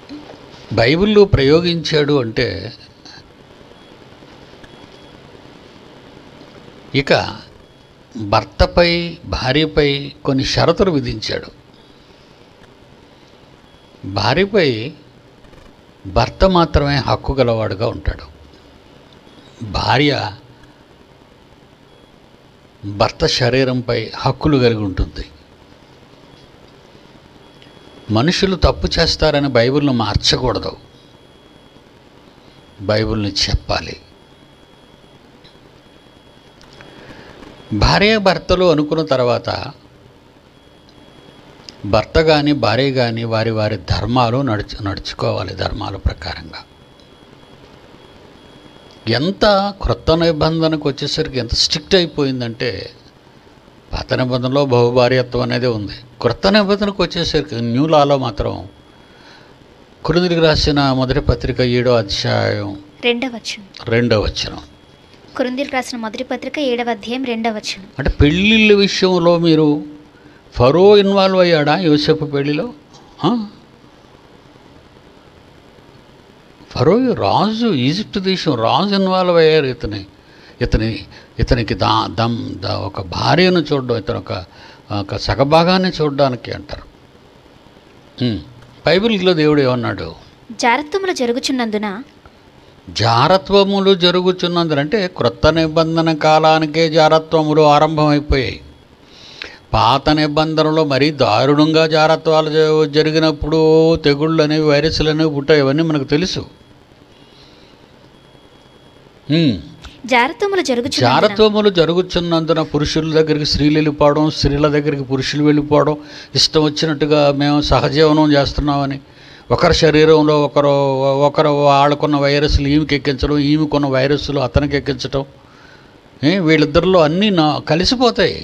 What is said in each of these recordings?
బైబిల్లో ప్రయోగించాడు అంటే ఇక భర్తపై భార్యపై కొన్ని షరతులు విధించాడు భార్యపై భర్త మాత్రమే హక్కు గలవాడుగా ఉంటాడు భార్య భర్త శరీరంపై హక్కులు కలిగి ఉంటుంది మనుషులు తప్పు చేస్తారని బైబిల్ను మార్చకూడదు బైబిల్ని చెప్పాలి భార్య భర్తలు అనుకున్న తర్వాత భర్త కానీ భార్య కానీ వారి వారి ధర్మాలు నడుచు నడుచుకోవాలి ధర్మాల ప్రకారంగా ఎంత క్రొత్త నిబంధనకు వచ్చేసరికి ఎంత స్ట్రిక్ట్ అయిపోయిందంటే పాత నిబంధనలో బహుభార్యత్వం అనేది ఉంది క్రొత్త నిబంధనకు వచ్చేసరికి న్యూ లాలో మాత్రం కురుదిరికి రాసిన మొదటి పత్రిక ఏడో అధ్యాయం రెండవ వచనం రెండో వచనం కురుందీలకు రాసిన మొదటి పత్రిక ఏడవ అధ్యాయం రెండవ వచనం అంటే పెళ్ళిళ్ళ విషయంలో మీరు ఫరో ఇన్వాల్వ్ అయ్యాడా యోసేపు పెళ్ళిలో ఆ? ఫరో రాజు ఈజిప్ట్ దేశం రాజు ఇన్వాల్వ్ అయ్యారు ఇతని ఇతని ఇతనికి దా దమ్ దా ఒక భార్యను చూడడం ఇతను ఒక ఒక సగభాగాన్ని చూడడానికి అంటారు ఉమ్. బైబిల్లో దేవుడు ఏమన్నాడు జారత్వములు జరుగుచున్నందున జారత్వములు జరుగుచున్నదంటే క్రొత్త నిబంధన కాలానికే జారత్వములు ఆరంభమైపోయాయి పాత నిబంధనలో మరీ దారుణంగా జారత్వాలు జ- జరిగినప్పుడు తెగుళ్ళు అనేవి వైరస్లు అనేవి పుట్టాయి ఇవన్నీ మనకు తెలుసు ఉమ్. జారత్వములు జరుగుచున్నందున జారత్వములు జరుగుతున్నందున పురుషుల దగ్గరికి స్త్రీలు వెళ్ళిపోవడం స్త్రీల దగ్గరికి పురుషులు వెళ్ళిపోవడం ఇష్టం వచ్చినట్టుగా మేము సహజీవనం చేస్తున్నామని ఒకరి శరీరంలో ఒకరు ఒకరు వాళ్ళకున్న వైరస్లు ఈమెకి ఎక్కించడం ఈమెకున్న వైరస్లు అతనికి ఎక్కించడం ఏ, వీళ్ళిద్దరిలో అన్నీ నా కలిసిపోతాయి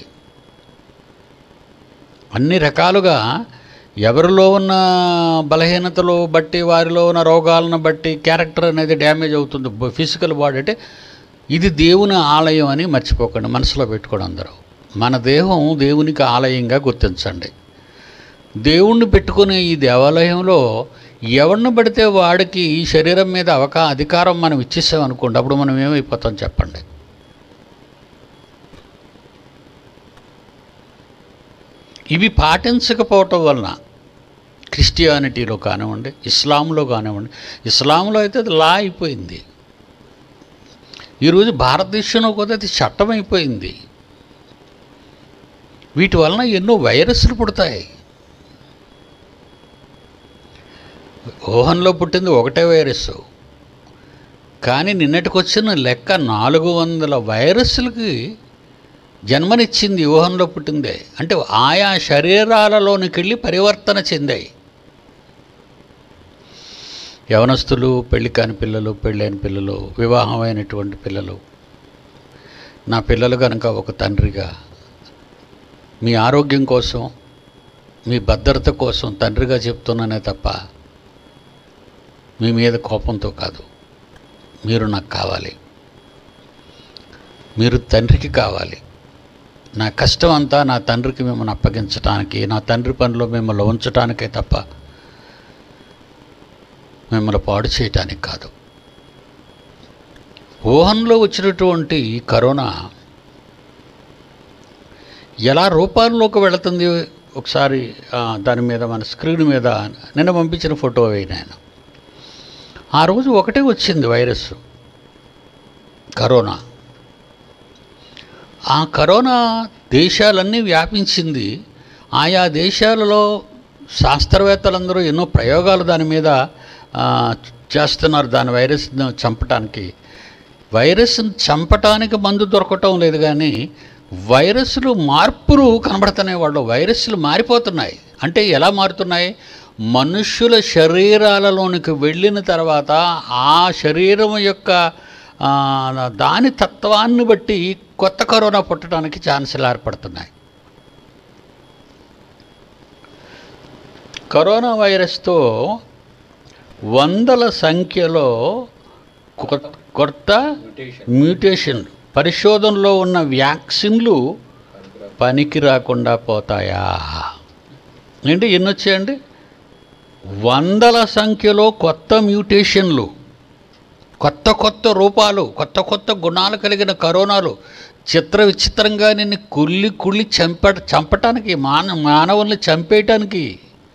అన్ని రకాలుగా ఎవరిలో ఉన్న బలహీనతలు బట్టి వారిలో ఉన్న రోగాలను బట్టి క్యారెక్టర్ అనేది డ్యామేజ్ అవుతుంది ఫిజికల్ బాడీ అంటే ఇది దేవుని ఆలయం అని మర్చిపోకండి మనసులో పెట్టుకోండి అందరూ మన దేహం దేవునికి ఆలయంగా గుర్తించండి దేవుణ్ణి పెట్టుకునే ఈ దేవాలయంలో ఎవరిని పడితే వాడికి ఈ శరీరం మీద అవకా అధికారం మనం ఇచ్చేసాం అనుకోండి అప్పుడు మనం ఏమైపోతాం చెప్పండి ఇవి పాటించకపోవటం వలన క్రిస్టియానిటీలో కానివ్వండి ఇస్లాంలో కానివ్వండి ఇస్లాంలో అయితే అది లా అయిపోయింది ఈరోజు భారతదేశంలో కూడా అది చట్టం అయిపోయింది వీటి వలన ఎన్నో వైరస్లు పుడతాయి ఊహంలో పుట్టింది ఒకటే వైరస్ కానీ నిన్నటికి వచ్చిన లెక్క నాలుగు వందల వైరస్లకి జన్మనిచ్చింది ఊహంలో పుట్టిందే అంటే ఆయా శరీరాలలోనికి వెళ్ళి పరివర్తన చెందాయి యవనస్తులు పెళ్లి కాని పిల్లలు పెళ్ళైన పిల్లలు వివాహమైనటువంటి పిల్లలు నా పిల్లలు కనుక ఒక తండ్రిగా మీ ఆరోగ్యం కోసం మీ భద్రత కోసం తండ్రిగా చెప్తున్నానే తప్ప మీ మీద కోపంతో కాదు మీరు నాకు కావాలి మీరు తండ్రికి కావాలి నా కష్టం అంతా నా తండ్రికి మిమ్మల్ని అప్పగించడానికి నా తండ్రి పనిలో మిమ్మల్ని ఉంచడానికే తప్ప మిమ్మల్ని పాడు చేయటానికి కాదు వుహాన్లో వచ్చినటువంటి ఈ కరోనా ఎలా రూపాల్లోకి వెళుతుంది ఒకసారి ఆ, దాని మీద మన స్క్రీన్ మీద నిన్న పంపించిన ఫోటో అవి నేను ఆ రోజు ఒకటే వచ్చింది వైరస్ కరోనా ఆ కరోనా దేశాలన్నీ వ్యాపించింది ఆయా దేశాలలో శాస్త్రవేత్తలందరూ ఎన్నో ప్రయోగాలు దాని మీద ఆ, చేస్తున్నారు దాని వైరస్ను చంపటానికి వైరస్ను చంపటానికి మందు దొరకటం లేదు కానీ వైరస్లు మార్పులు కనబడుతున్నాయి వాళ్ళు వైరస్లు మారిపోతున్నాయి అంటే ఎలా మారుతున్నాయి మనుష్యుల శరీరాలలోనికి వెళ్ళిన తర్వాత ఆ శరీరం యొక్క ఆ, దాని తత్వాన్ని బట్టి కొత్త కరోనా పుట్టడానికి ఛాన్సులు ఏర్పడుతున్నాయి కరోనా వైరస్తో వందల సంఖ్యలో కొ- కొత్త మ్యూటేషన్ పరిశోధనలో ఉన్న వ్యాక్సిన్లు పనికి రాకుండా పోతాయా ఏంటి ఎన్ని వచ్చాయండి వందల సంఖ్యలో కొత్త మ్యూటేషన్లు కొత్త కొత్త రూపాలు కొత్త కొత్త గుణాలు కలిగిన కరోనాలు చిత్ర విచిత్రంగా నిన్ను కుళ్ళి కుళ్ళి చంప చంపటానికి మాన మానవుల్ని చంపేయటానికి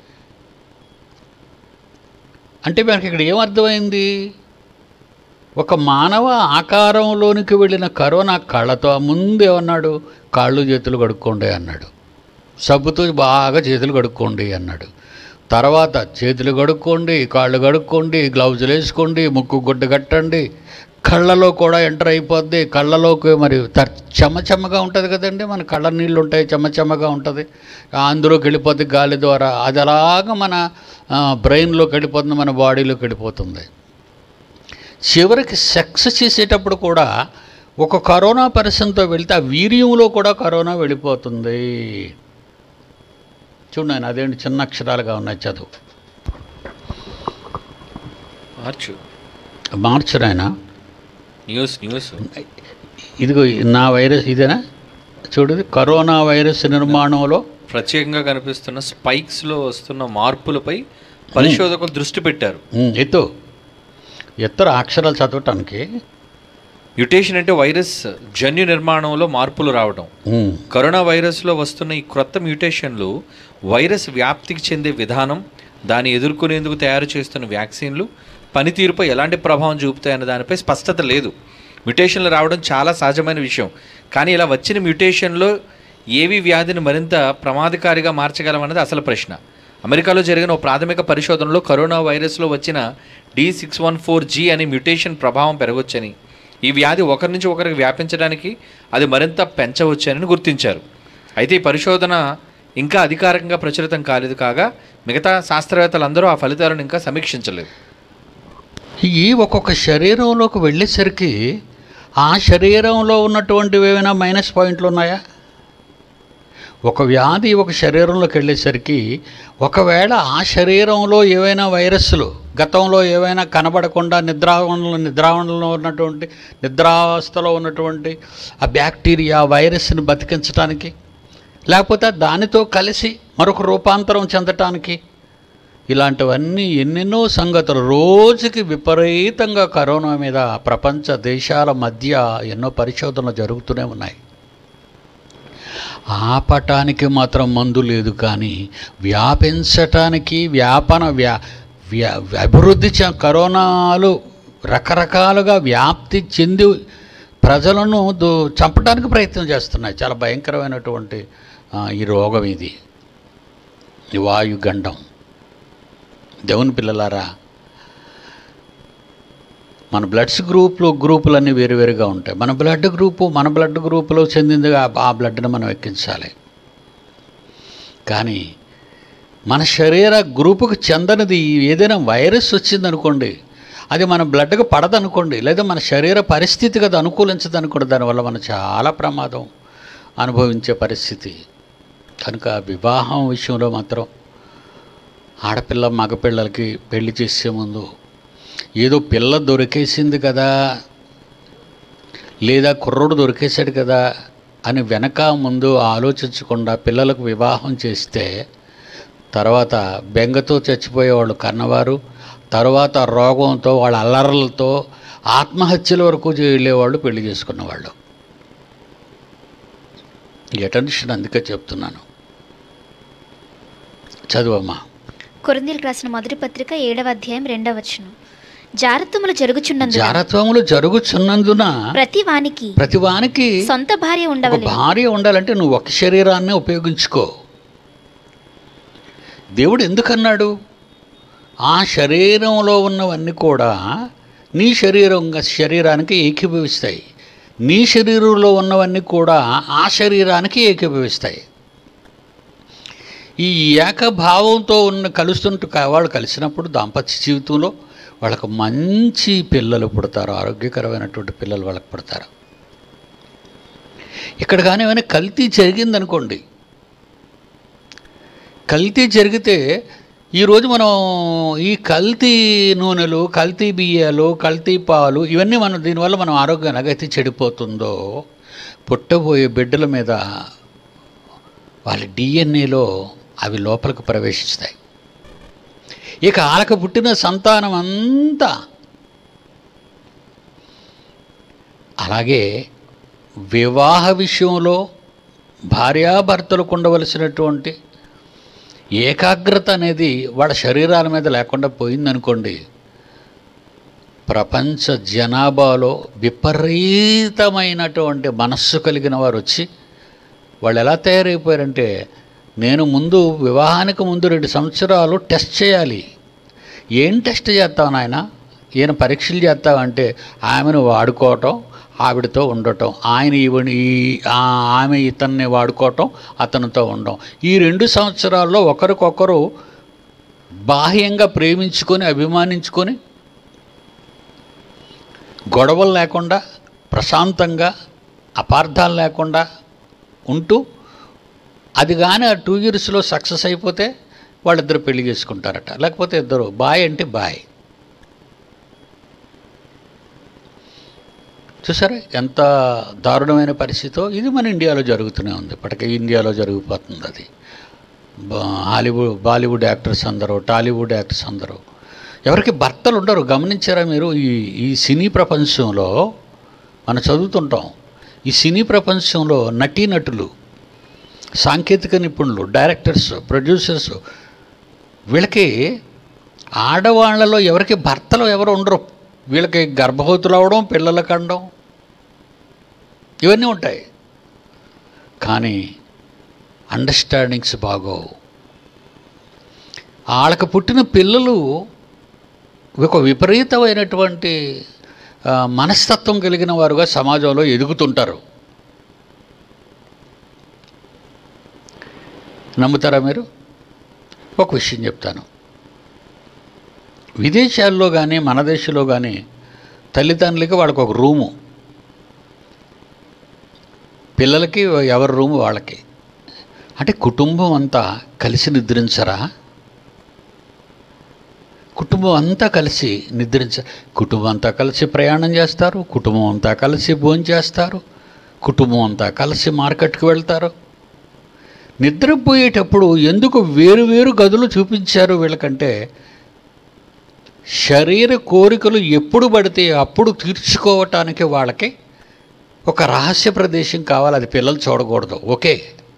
అంటే మనకి ఇక్కడ ఏమర్థమైంది ఒక మానవ ఆకారంలోనికి వెళ్ళిన కరోనా కళ్ళతో ముందు ఏమన్నాడు కాళ్ళు చేతులు కడుక్కోండి అన్నాడు సబ్బుతో బాగా చేతులు కడుక్కోండి అన్నాడు తర్వాత చేతులు కడుక్కోండి కాళ్ళు కడుక్కోండి గ్లౌజులు వేసుకోండి ముక్కు గుడ్డ కట్టండి కళ్ళలో కూడా ఎంటర్ అయిపోద్ది కళ్ళలోకి మరి త- చెమ్మ చెమ్మగా ఉంటుంది కదండి మన కళ్ళ నీళ్ళు ఉంటాయి చెమ్మ చెమ్మగా ఉంటుంది అందులోకి వెళ్ళిపోద్ది గాలి ద్వారా అది అలాగ మన ఆ, బ్రెయిన్లోకి వెళ్ళిపోతుంది మన బాడీలోకి వెళ్ళిపోతుంది చివరికి సెక్స్ చేసేటప్పుడు కూడా ఒక కరోనా పరిశ్రమతో వెళ్తే ఆ వీర్యంలో కూడా కరోనా వెళ్ళిపోతుంది చూడండి అదేంటి చిన్న అక్షరాలుగా ఉన్నాయి చదువు మార్చు మార్చరు ఆయన న్యూస్ న్యూస్ ఇదిగో నా వైరస్ ఇదేనా చూడు ఇది కరోనా వైరస్ నిర్మాణంలో ప్రత్యేకంగా కనిపిస్తున్న స్పైక్స్ లో వస్తున్న మార్పులపై పరిశోధకులు దృష్టి పెట్టారు ఉమ్, ఎత్తు ఎత్తరు అక్షరాలు చదవటానికి మ్యుటేషన్ అంటే వైరస్ జన్యు నిర్మాణంలో మార్పులు రావడం ఉమ్, కరోనా వైరస్లో వస్తున్న ఈ క్రొత్త మ్యూటేషన్లు వైరస్ వ్యాప్తికి చెందే విధానం దాన్ని ఎదుర్కొనేందుకు తయారు చేస్తున్న వ్యాక్సిన్లు పనితీరుపై ఎలాంటి ప్రభావం చూపుతాయన్న దానిపై స్పష్టత లేదు మ్యుటేషన్లు రావడం చాలా సహజమైన విషయం కానీ ఇలా వచ్చిన మ్యుటేషన్లో ఏవి వ్యాధిని మరింత ప్రమాదకారిగా మార్చగలమన్నది అసలు ప్రశ్న అమెరికాలో జరిగిన ఓ ప్రాథమిక పరిశోధనలో కరోనా వైరస్లో వచ్చిన D six one four G అనే మ్యుటేషన్ ప్రభావం పెరగవచ్చని ఈ వ్యాధి ఒకరి నుంచి ఒకరికి వ్యాపించడానికి అది మరింత పెంచవచ్చని గుర్తించారు అయితే ఈ పరిశోధన ఇంకా అధికారికంగా ప్రచురితం కాలేదు కాగా మిగతా శాస్త్రవేత్తలందరూ ఆ ఫలితాలను ఇంకా సమీక్షించలేదు ఈ ఒక్కొక్క శరీరంలోకి వెళ్ళేసరికి ఆ శరీరంలో ఉన్నటువంటివి ఏమైనా మైనస్ పాయింట్లు ఉన్నాయా ఒక వ్యాధి ఒక శరీరంలోకి వెళ్ళేసరికి ఒకవేళ ఆ శరీరంలో ఏవైనా వైరస్లు గతంలో ఏవైనా కనబడకుండా నిద్రావణలో నిద్రావణలో ఉన్నటువంటి నిద్రావస్థలో ఉన్నటువంటి ఆ బ్యాక్టీరియా వైరస్ని బతికించడానికి లేకపోతే దానితో కలిసి మరొక రూపాంతరం చెందటానికి ఇలాంటివన్నీ ఎన్నెన్నో సంగతులు రోజుకి విపరీతంగా కరోనా మీద ప్రపంచ దేశాల మధ్య ఎన్నో పరిశోధనలు జరుగుతూనే ఉన్నాయి ఆపటానికి మాత్రం మందు లేదు కానీ వ్యాపించటానికి వ్యాపన వ్యా వ్యా అభివృద్ధి చె కరోనాలు రకరకాలుగా వ్యాప్తి చెంది ప్రజలను దో చంపడానికి ప్రయత్నం చేస్తున్నాయి చాలా భయంకరమైనటువంటి ఆ, ఈ రోగం ఇది ఈ వాయుగండం దేవుని పిల్లలారా మన బ్లడ్స్ గ్రూప్లు గ్రూపులన్నీ వేరువేరుగా ఉంటాయి మన బ్లడ్ గ్రూపు మన బ్లడ్ గ్రూపులో చెందింది ఆ- ఆ బ్లడ్ని మనం ఎక్కించాలి కానీ మన శరీర గ్రూపుకు చెందనిది ఏదైనా వైరస్ వచ్చిందనుకోండి అది మన బ్లడ్కి పడదనుకోండి లేదా మన శరీర పరిస్థితికి అది అనుకూలించదనుకోండి దానివల్ల మనం చాలా ప్రమాదం అనుభవించే పరిస్థితి కనుక వివాహం విషయంలో మాత్రం ఆడపిల్ల మగపిల్లలకి పెళ్లి చేసే ముందు ఏదో పిల్ల దొరికేసింది కదా లేదా కుర్రోడు దొరికేశాడు కదా అని వెనక ముందు ఆలోచించకుండా పిల్లలకు వివాహం చేస్తే తర్వాత బెంగతో చచ్చిపోయేవాళ్ళు కన్నవారు తర్వాత రోగంతో వాళ్ళ అల్లర్లతో ఆత్మహత్యల వరకు వెళ్ళేవాళ్ళు పెళ్లి చేసుకున్నవాళ్ళు ఈ అటెన్షన్ అందుకే చెప్తున్నాను చదువమ్మా కొరిందీలకు రాసిన మొదటి పత్రిక ఏడవ అధ్యాయం రెండవ వచనం జారత్వములు జరుగుచున్నందున జారత్వములు జరుగుచున్నందున ప్రతి వానికి ప్రతి వానికి సొంత భార్య ఒక ఉండవలే భార్య ఉండాలంటే నువ్వు ఒక శరీరాన్నే ఉపయోగించుకో దేవుడు ఎందుకన్నాడు ఆ శరీరంలో ఉన్నవన్నీ కూడా నీ శరీరం శరీరానికి ఏకీభవిస్తాయి నీ శరీరంలో ఉన్నవన్నీ కూడా ఆ శరీరానికి ఏకీభవిస్తాయి ఈ ఏకభావంతో ఉన్న కలుస్తుంటూ క- వాళ్ళు కలిసినప్పుడు దాంపత్య జీవితంలో వాళ్ళకు మంచి పిల్లలు పుడతారు ఆరోగ్యకరమైనటువంటి పిల్లలు వాళ్ళకి పుడతారు ఇక్కడ కానీ ఏమైనా కల్తీ జరిగిందనుకోండి కల్తీ జరిగితే ఈరోజు మనం ఈ కల్తీ నూనెలు కల్తీ బియ్యాలు కల్తీ పాలు ఇవన్నీ మనం దీనివల్ల మనం ఆరోగ్యం ఎలాగైతే చెడిపోతుందో పుట్టబోయే బిడ్డల మీద వాళ్ళ డిఎన్ఏలో అవి లోపలికి ప్రవేశిస్తాయి ఇక ఆలక పుట్టిన సంతానం అంతా అలాగే వివాహ విషయంలో భార్యాభర్తలకు ఉండవలసినటువంటి ఏకాగ్రత అనేది వాళ్ళ శరీరాల మీద లేకుండా పోయిందనుకోండి ప్రపంచ జనాభాలో విపరీతమైనటువంటి మనస్సు కలిగిన వారు వచ్చి వాళ్ళు ఎలా తయారైపోయారంటే నేను ముందు వివాహానికి ముందు రెండు సంవత్సరాలు టెస్ట్ చేయాలి ఏం టెస్ట్ చేస్తావు నాయన ఈయన పరీక్షలు చేస్తావంటే ఆమెను వాడుకోవటం ఆవిడతో ఉండటం ఆయన ఈవిని ఈ ఆ- ఆమె ఇతన్ని వాడుకోవటం అతనితో ఉండటం ఈ రెండు సంవత్సరాల్లో ఒకరికొకరు బాహ్యంగా ప్రేమించుకొని అభిమానించుకొని గొడవలు లేకుండా ప్రశాంతంగా అపార్థాలు లేకుండా ఉంటూ అది కానీ ఆ టూ ఇయర్స్లో సక్సెస్ అయిపోతే వాళ్ళిద్దరు పెళ్లి చేసుకుంటారట లేకపోతే ఇద్దరు బాయ్ అంటే బాయ్ చూసారా ఎంత దారుణమైన పరిస్థితో ఇది మన ఇండియాలో జరుగుతూనే ఉంది ఇప్పటికే ఇండియాలో జరిగిపోతుంది అది బా- హాలీవుడ్ బాలీవుడ్ యాక్టర్స్ అందరూ టాలీవుడ్ యాక్టర్స్ అందరూ ఎవరికి భర్తలు ఉండరు గమనించారా మీరు ఈ ఈ సినీ ప్రపంచంలో మనం చదువుతుంటాం ఈ సినీ ప్రపంచంలో నటీనటులు సాంకేతిక నిపుణులు డైరెక్టర్స్ ప్రొడ్యూసర్స్ వీళ్ళకి ఆడవాళ్లలో ఎవరికి భర్తలు ఎవరు ఉండరు వీళ్ళకి గర్భవతులు అవడం పిల్లల కండం ఇవన్నీ ఉంటాయి కానీ అండర్స్టాండింగ్స్ బాగోవు వాళ్ళకి పుట్టిన పిల్లలు ఒక విపరీతమైనటువంటి ఆ, మనస్తత్వం కలిగిన వారుగా సమాజంలో ఎదుగుతుంటారు నమ్ముతారా మీరు ఒక విషయం చెప్తాను విదేశాల్లో కానీ మన దేశంలో కానీ తల్లిదండ్రులకి వాళ్ళకి ఒక రూము పిల్లలకి ఎవరి రూము వాళ్ళకి అంటే కుటుంబం అంతా కలిసి నిద్రించరా కుటుంబం అంతా కలిసి నిద్రించ కుటుంబం అంతా కలిసి ప్రయాణం చేస్తారు కుటుంబం అంతా కలిసి భోజనం చేస్తారు కుటుంబం అంతా కలిసి మార్కెట్కి వెళ్తారు నిద్రపోయేటప్పుడు ఎందుకు వేరు వేరు గదులు చూపించారు వీళ్ళకంటే శరీర కోరికలు ఎప్పుడు పడితే అప్పుడు తీర్చుకోవటానికి వాళ్ళకి ఒక రహస్య ప్రదేశం కావాలి అది పిల్లలు చూడకూడదు ఓకే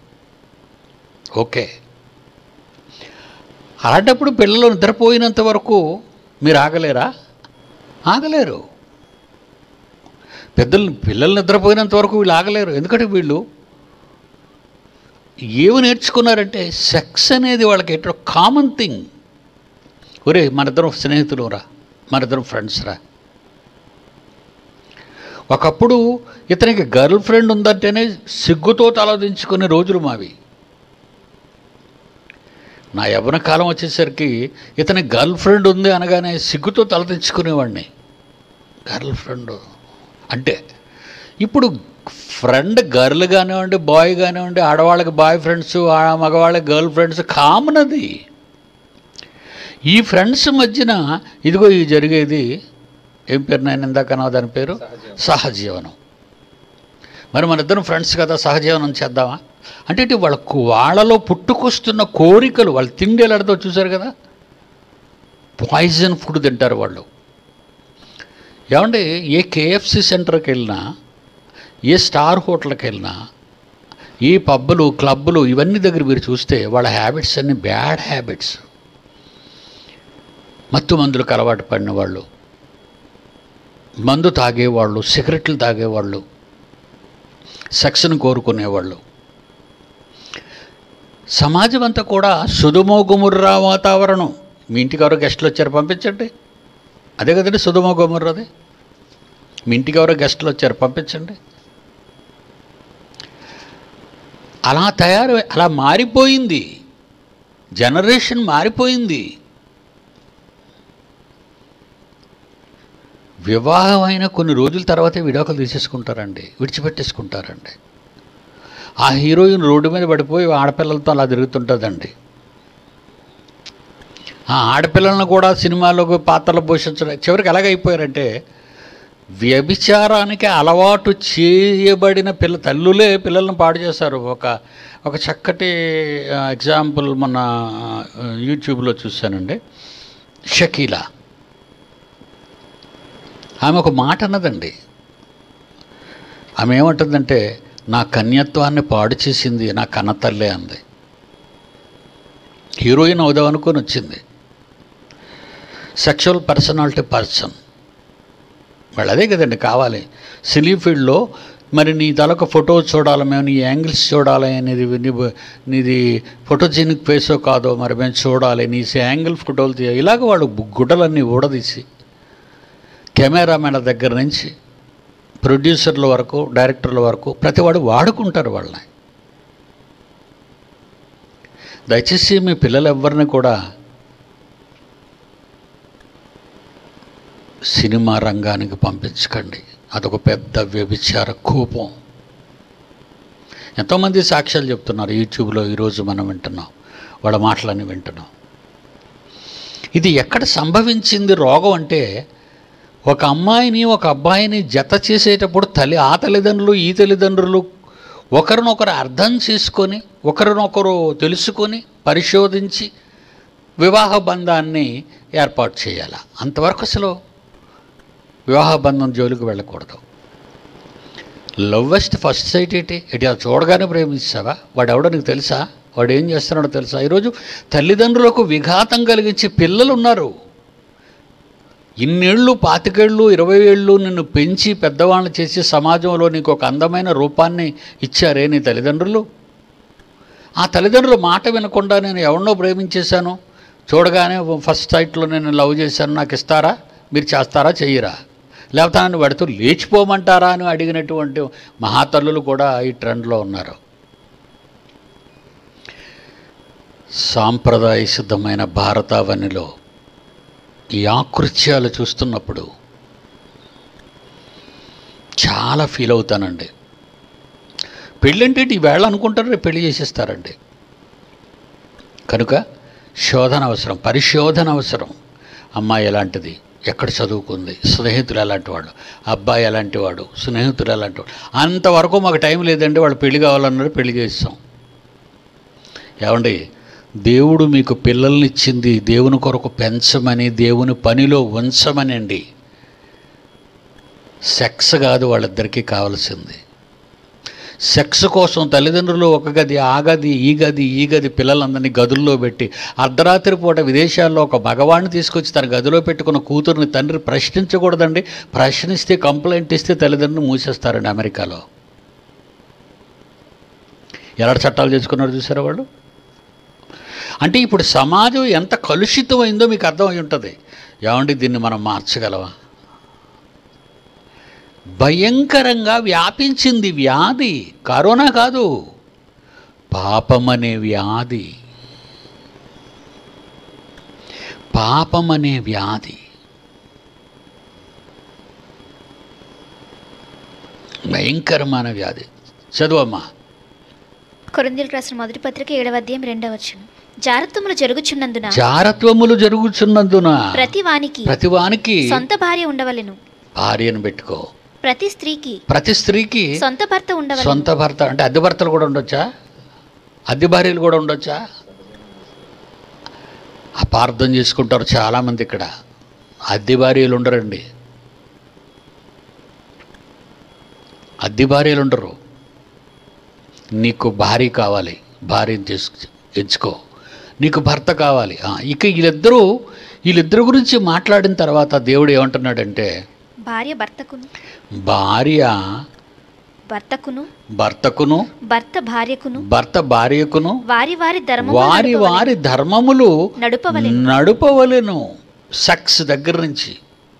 ఓకే అలాంటప్పుడు పిల్లలు నిద్రపోయినంత వరకు మీరు ఆగలేరా ఆగలేరు పెద్దలు పిల్లలు నిద్రపోయినంత వరకు వీళ్ళు ఆగలేరు ఎందుకంటే వీళ్ళు ఏమి నేర్చుకున్నారంటే సెక్స్ అనేది వాళ్ళకి ఎట్లా కామన్ థింగ్ ఒరే మనిద్దరం స్నేహితులు రా మనిద్దరం ఫ్రెండ్స్ రా ఒకప్పుడు ఇతనికి గర్ల్ ఫ్రెండ్ ఉందంటేనే సిగ్గుతో తలదించుకునే రోజులు మావి నా యవ్వన కాలం వచ్చేసరికి ఇతని గర్ల్ ఫ్రెండ్ ఉంది అనగానే సిగ్గుతో తలదించుకునేవాడిని గర్ల్ ఫ్రెండ్ అంటే ఇప్పుడు ఫ్రెండ్ గర్ల్ కానివ్వండి బాయ్ కానివ్వండి ఆడవాళ్ళకి బాయ్ ఫ్రెండ్స్ మగవాళ్ళకి గర్ల్ ఫ్రెండ్స్ కామన్ అది ఈ ఫ్రెండ్స్ మధ్యన ఇదిగో ఈ జరిగేది ఏం పేరు నేను ఇందాక అన్నా దాని పేరు సహజీవనం మరి మన ఇద్దరం ఫ్రెండ్స్ కదా సహజీవనం చేద్దామా అంటే ఇటు వాళ్ళ వాళ్ళలో పుట్టుకొస్తున్న కోరికలు వాళ్ళు తిండి ఎలాడితో చూశారు కదా పాయిజన్ ఫుడ్ తింటారు వాళ్ళు ఏమంటే ఏ కేఎఫ్సి సెంటర్కి వెళ్ళినా ఏ స్టార్ హోటల్కి వెళ్ళినా ఈ పబ్బులు క్లబ్బులు ఇవన్నీ దగ్గర మీరు చూస్తే వాళ్ళ హ్యాబిట్స్ అన్ని బ్యాడ్ హ్యాబిట్స్ మత్తు మందులకు అలవాటు పడిన వాళ్ళు మందు తాగేవాళ్ళు సిగరెట్లు తాగేవాళ్ళు సెక్స్ను కోరుకునేవాళ్ళు సమాజం అంతా కూడా సుధుమోగుముర్రా వాతావరణం మీ ఇంటికి ఎవరో గెస్టులు వచ్చారు పంపించండి అదే కదండి సుధుమోగుముర్రది మీ ఇంటికి ఎవరో గెస్టులు వచ్చారు పంపించండి అలా తయారు అలా మారిపోయింది జనరేషన్ మారిపోయింది వివాహం అయిన కొన్ని రోజుల తర్వాతే విడాకులు తీసేసుకుంటారండి విడిచిపెట్టేసుకుంటారండి ఆ హీరోయిన్ రోడ్డు మీద పడిపోయి ఆడపిల్లలతో అలా తిరుగుతుంటుందండి ఆ ఆడపిల్లలను కూడా సినిమాలకు పాత్రలు పోషించడం చివరికి ఎలాగైపోయారంటే వ్యభిచారానికి అలవాటు చేయబడిన పిల్ల తల్లులే పిల్లలను పాడు చేశారు ఒక ఒక చక్కటి ఎగ్జాంపుల్ మన ఆ, యూట్యూబ్లో చూశానండి షకీలా ఆమె ఒక మాట అన్నదండి ఆమె ఏమంటుందంటే నా కన్యత్వాన్ని పాడు చేసింది నా కన్నతల్లే అంది హీరోయిన్ అవుదాం అనుకొని వచ్చింది సెక్షువల్ పర్సనాలిటీ పర్సన్ వాళ్ళు అదే కదండి కావాలి సినీ ఫీల్డ్లో మరి నీ తలక ఫోటో చూడాలి మేము నీ యాంగిల్స్ చూడాలి అనేది నీ- నీది ఫోటోజెనిక్ ఫేసో కాదో మరి మేము చూడాలి నీ యాంగిల్ ఫోటోలు తీయ ఇలాగ వాళ్ళు గుడ్డలన్నీ ఊడదీసి కెమెరామెన్ల దగ్గర నుంచి ప్రొడ్యూసర్ల వరకు డైరెక్టర్ల వరకు ప్రతివాడు వాడుకుంటారు వాళ్ళని దయచేసి మీ పిల్లలు ఎవరిని కూడా సినిమా రంగానికి పంపించకండి అదొక పెద్ద వ్యభిచార కూపం ఎంతోమంది సాక్ష్యాలు చెప్తున్నారు యూట్యూబ్లో ఈరోజు మనం వింటున్నాం వాళ్ళ మాటలన్నీ వింటున్నాం ఇది ఎక్కడ సంభవించింది రోగం అంటే ఒక అమ్మాయిని ఒక అబ్బాయిని జత చేసేటప్పుడు తల్లి ఆ తల్లిదండ్రులు ఈ తల్లిదండ్రులు ఒకరినొకరు అర్థం చేసుకొని ఒకరినొకరు తెలుసుకొని పరిశోధించి వివాహ బంధాన్ని ఏర్పాటు చేయాలి అంతవరకు అసలు వివాహ బంధం జోలికి వెళ్ళకూడదు లవ్వెస్ట్ ఫస్ట్ సైట్ ఏంటి ఇటు అది చూడగానే ప్రేమించావా వాడు ఎవడో నీకు తెలుసా వాడు ఏం చేస్తున్నాడో తెలుసా ఈరోజు తల్లిదండ్రులకు విఘాతం కలిగించే పిల్లలు ఉన్నారు ఇన్నేళ్ళు పాతికేళ్ళు ఇరవై ఏళ్ళు నిన్ను పెంచి పెద్దవాళ్ళని చేసి సమాజంలో నీకు ఒక అందమైన రూపాన్ని ఇచ్చారే నీ తల్లిదండ్రులు ఆ తల్లిదండ్రుల మాట వినకుండా నేను ఎవరినో ప్రేమించేశాను చూడగానే ఫస్ట్ సైట్లో నేను లవ్ చేశాను నాకు ఇస్తారా మీరు చేస్తారా చెయ్యరా లేకపోతే నన్ను వాడితో లేచిపోమంటారా అని అడిగినటువంటి మహాతల్లులు కూడా ఈ ట్రెండ్లో ఉన్నారు సాంప్రదాయ సిద్ధమైన భారతావనిలో ఈ ఆకృత్యాలు చూస్తున్నప్పుడు చాలా ఫీల్ అవుతానండి పెళ్ళంటే ఈ వేళ అనుకుంటారు రేపు పెళ్లి చేసేస్తారండి కనుక శోధన అవసరం పరిశోధన అవసరం అమ్మాయి ఎలాంటిది ఎక్కడ చదువుకుంది స్నేహితులు ఎలాంటి వాడు అబ్బాయి ఎలాంటి వాడు స్నేహితులు ఎలాంటి వాడు అంతవరకు మాకు టైం లేదండి వాళ్ళు పెళ్లి కావాలన్నారు పెళ్లి చేస్తాం ఏమండి దేవుడు మీకు పిల్లల్ని ఇచ్చింది దేవుని కొరకు పెంచమని దేవుని పనిలో ఉంచమని అండి సెక్స్ కాదు వాళ్ళిద్దరికీ కావాల్సింది సెక్స్ కోసం తల్లిదండ్రులు ఒక గది ఆ గది ఈ గది ఈ గది పిల్లలందరినీ గదుల్లో పెట్టి అర్ధరాత్రి పూట విదేశాల్లో ఒక మగవాడిని తీసుకొచ్చి తన గదిలో పెట్టుకున్న కూతుర్ని తండ్రి ప్రశ్నించకూడదండి ప్రశ్నిస్తే కంప్లైంట్ ఇస్తే తల్లిదండ్రులు మూసేస్తారండి అమెరికాలో ఎలాంటి చట్టాలు చేసుకున్నారు చూసారా వాళ్ళు అంటే ఇప్పుడు సమాజం ఎంత కలుషితమైందో మీకు అర్థమై ఉంటుంది ఏమండి దీన్ని మనం మార్చగలవా భయంకరంగా వ్యాపించింది వ్యాధి కరోనా కాదు పాపమనే వ్యాధి పాపమనే వ్యాధి భయంకరమైన వ్యాధి చదువమ్మా కొరిందీలకు రాసిన మొదటి పత్రిక ఏడవ అధ్యాయం రెండవ వచనం జారత్వములు జరుగుచున్నందున జారత్వములు జరుగుచున్నందున ప్రతి వానికి ప్రతివానికి సొంత భార్య ఉండవలెను భార్యను పెట్టుకో ప్రతి స్త్రీకి ప్రతి స్త్రీకి సొంత భర్త ఉండవలెను సొంత భర్త అంటే అద్దె భర్తలు కూడా ఉండొచ్చా అద్దె భార్యలు కూడా ఉండొచ్చా అపార్థం చేసుకుంటారు చాలామంది ఇక్కడ అద్దె భార్యలు ఉండరండి అద్దె భార్యలు ఉండరు నీకు భార్య కావాలి భార్యను చేసు ఎంచుకో నీకు భర్త కావాలి ఆ, ఇక వీళ్ళిద్దరూ వీళ్ళిద్దరు గురించి మాట్లాడిన తర్వాత దేవుడు ఏమంటున్నాడంటే భార్య భర్తకును భార్య భర్తకును భర్తకును భర్త భార్యకును భర్త భార్యకును వారి వారి ధర్మము వారి నడుపవలెను. వారి ధర్మములు నడుపవలెను నడుపవలెను సెక్స్ దగ్గర నుంచి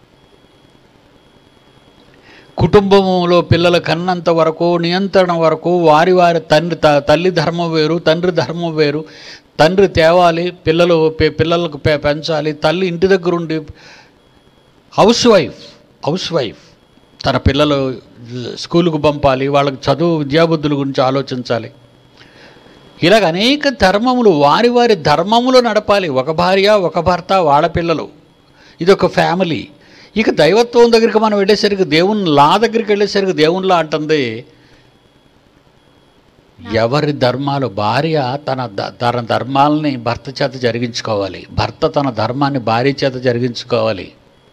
కుటుంబంలో పిల్లల కన్నంత వరకు నియంత్రణ వరకు వారి వారి తండ్రి త- తల్లి ధర్మం వేరు తండ్రి ధర్మం వేరు తండ్రి తేవాలి పిల్లలు పె- పిల్లలకు పె- పెంచాలి తల్లి ఇంటి దగ్గర ఉండి హౌస్ వైఫ్ హౌస్ వైఫ్ తన పిల్లలు స్కూలుకు పంపాలి వాళ్ళకి చదువు విద్యాబుద్ధుల గురించి ఆలోచించాలి ఇలాగ అనేక ధర్మములు వారి వారి ధర్మములు నడపాలి ఒక భార్య ఒక భర్త వాళ్ళ పిల్లలు ఇది ఒక ఫ్యామిలీ ఇక దైవత్వం దగ్గరికి మనం వెళ్ళేసరికి దేవుని లా దగ్గరికి వెళ్ళేసరికి దేవుని లా అంటుంది ఎవరి ధర్మాలు భార్య తన ద- తన ధర్మాలని భర్త చేత జరిగించుకోవాలి భర్త తన ధర్మాన్ని భార్య చేత జరిగించుకోవాలి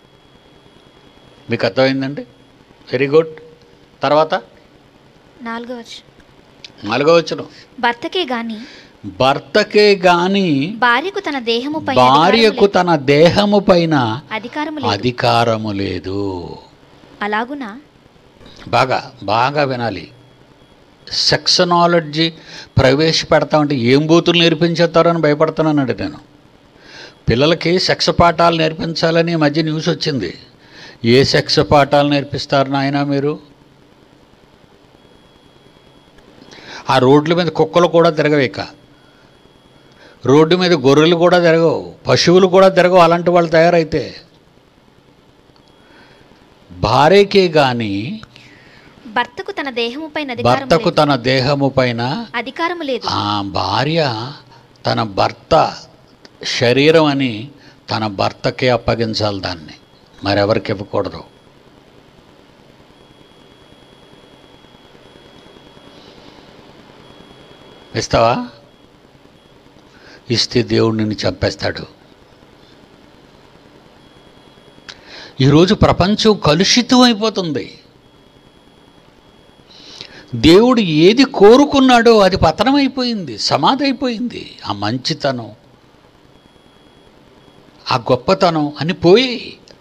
మీకు అర్థమైందండి వెరీ గుడ్ తర్వాత నాలుగో వచనం నాలుగో వచ్చును భర్తకే గాని భర్తకే గాని భార్యకు తన దేహముపై భార్యకు తన దేహము పైన అధికారము లేదు అధికారము లేదు అలాగున బాగా బాగా వినాలి సెక్స్ నాలెడ్జి ప్రవేశపెడతామంటే ఏం బూతులు నేర్పించేస్తారని భయపడుతున్నానండి నేను పిల్లలకి సెక్స్ పాఠాలు నేర్పించాలని ఈ మధ్య న్యూస్ వచ్చింది ఏ సెక్స్ పాఠాలు నేర్పిస్తారు నాయన మీరు ఆ రోడ్ల మీద కుక్కలు కూడా తిరగవేక రోడ్డు మీద గొర్రెలు కూడా తిరగవు పశువులు కూడా తిరగవు అలాంటి వాళ్ళు తయారైతే భార్యకే కానీ భర్తకు తన దేహముపై అధికారము భర్తకు లేదు తన దేహము పైన అధికారము లేదు ఆ భార్య తన భర్త శరీరం అని తన భర్తకే అప్పగించాలి దాన్ని మరెవరికి ఇవ్వకూడదు ఇస్తావా ఇస్తే దేవుడు నిన్ను చంపేస్తాడు ఈరోజు ప్రపంచం కలుషితం అయిపోతుంది దేవుడు ఏది కోరుకున్నాడో అది పతనమైపోయింది సమాధి అయిపోయింది ఆ మంచితనం ఆ గొప్పతనం అని పోయి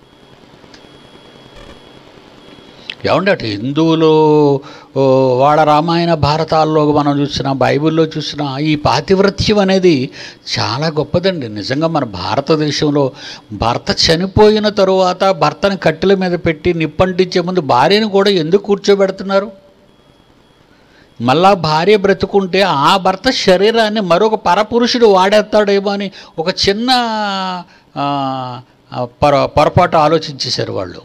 ఏమంటే అటు హిందువులు ఓ, వాళ్ళ రామాయణ భారతాల్లో మనం చూసిన బైబిల్లో చూసిన ఈ పాతివ్రత్యం అనేది చాలా గొప్పదండి నిజంగా మన భారతదేశంలో భర్త చనిపోయిన తరువాత భర్తని కట్టెల మీద పెట్టి నిప్పంటించే ముందు భార్యను కూడా ఎందుకు కూర్చోబెడుతున్నారు మళ్ళా భార్య బ్రతుకుంటే ఆ భర్త శరీరాన్ని మరొక పరపురుషుడు వాడేస్తాడేమో అని ఒక చిన్న ఆ, ఆ, పొర పొరపాటు ఆలోచించేశారు వాళ్ళు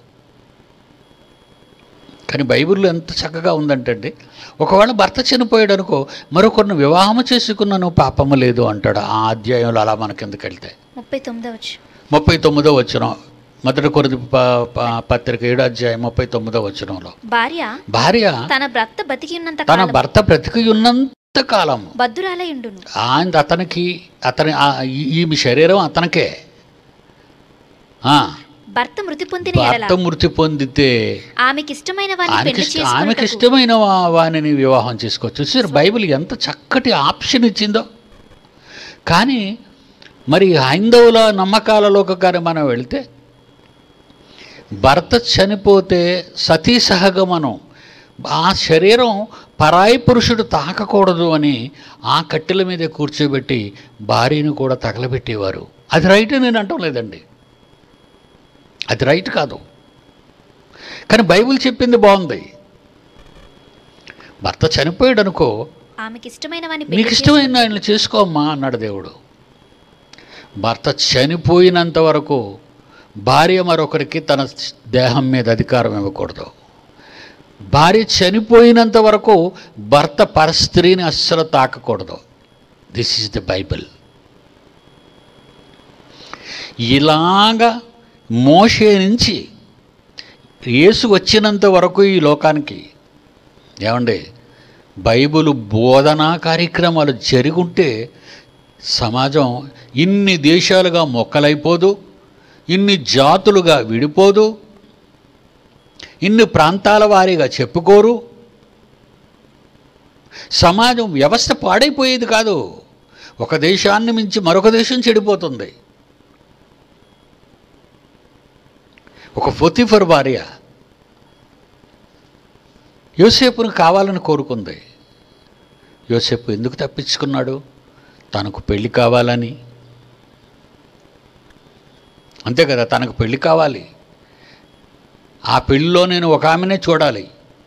కానీ బైబిల్లో ఎంత చక్కగా ఉందంటే అండి ఒకవేళ భర్త చనిపోయాడు అనుకో మరొకరిని వివాహం చేసుకున్నాను పాపము లేదు అంటాడు ఆ అధ్యాయంలో అలా మనకెందుకు వెళ్తే ముప్పై తొమ్మిదో వచ్చు ముప్పై తొమ్మిదో వచ్చిన మొదటి కొరిది ప- ప- పత్రిక ఏడో అధ్యాయం ముప్పై తొమ్మిదో వచనంలో భార్య భార్య తన భర్త బతికి ఉన్నంత తన కాలం భర్త బ్రతికి ఉన్నంత కాలం బద్దురాలై ఉండును ఆయన అతనికి అతని ఆ- ఈ- ఈమె శరీరం అతనికే ఆ, భర్త మృతి పొందిన ఎడల భర్త మృతి పొందితే ఆమెకి ఇష్టమైన వారిని ఆమెకి పెళ్లి ఇష్ట- ఆమెకి చేసుకున్నటకు ఇష్టమైన వా- వానిని వివాహం చేసుకోవచ్చు చూసారు బైబిల్ ఎంత చక్కటి ఆప్షన్ ఇచ్చిందో కానీ మరి హైందవుల నమ్మకాలలోకి కానీ మనం వెళితే భర్త చనిపోతే సతీ సహగమనం ఆ శరీరం పరాయి పురుషుడు తాకకూడదు అని ఆ కట్టెల మీద కూర్చోబెట్టి భార్యను కూడా తగలబెట్టేవారు అది రైట్ నేను అంటం లేదండి అది రైట్ కాదు కానీ బైబిల్ చెప్పింది బాగుంది భర్త చనిపోయాడు అనుకో ఆమెకి ఇష్టమైన వారిని నీకు పెళ్లి ఇష్టమైన ఆయన చేసుకోమ్మా అన్నాడు దేవుడు భర్త చనిపోయినంత వరకు భార్య మరొకరికి తన దేహం మీద అధికారం ఇవ్వకూడదు భార్య చనిపోయినంత వరకు భర్త పరస్త్రీని అస్సలు తాకకూడదు దిస్ ఈజ్ ద బైబిల్ ఇలాగా మోషే నుంచి యేసు వచ్చినంత వరకు ఈ లోకానికి ఏమండి బైబిల్ బోధనా కార్యక్రమాలు జరుగుంటే సమాజం ఇన్ని దేశాలుగా మొక్కలైపోదు ఇన్ని జాతులుగా విడిపోదు ఇన్ని ప్రాంతాల వారీగా చెప్పుకోరు సమాజం వ్యవస్థ పాడైపోయేది కాదు ఒక దేశాన్ని మించి మరొక దేశం చెడిపోతుంది ఒక ఫొతిఫర్ భార్య యోసేపును కావాలని కోరుకుంది యోసేపు ఎందుకు తప్పించుకున్నాడు తనకు పెళ్లి కావాలని అంతే కదా తనకు పెళ్లి కావాలి ఆ పెళ్ళిలో నేను ఒక ఆమెనే చూడాలి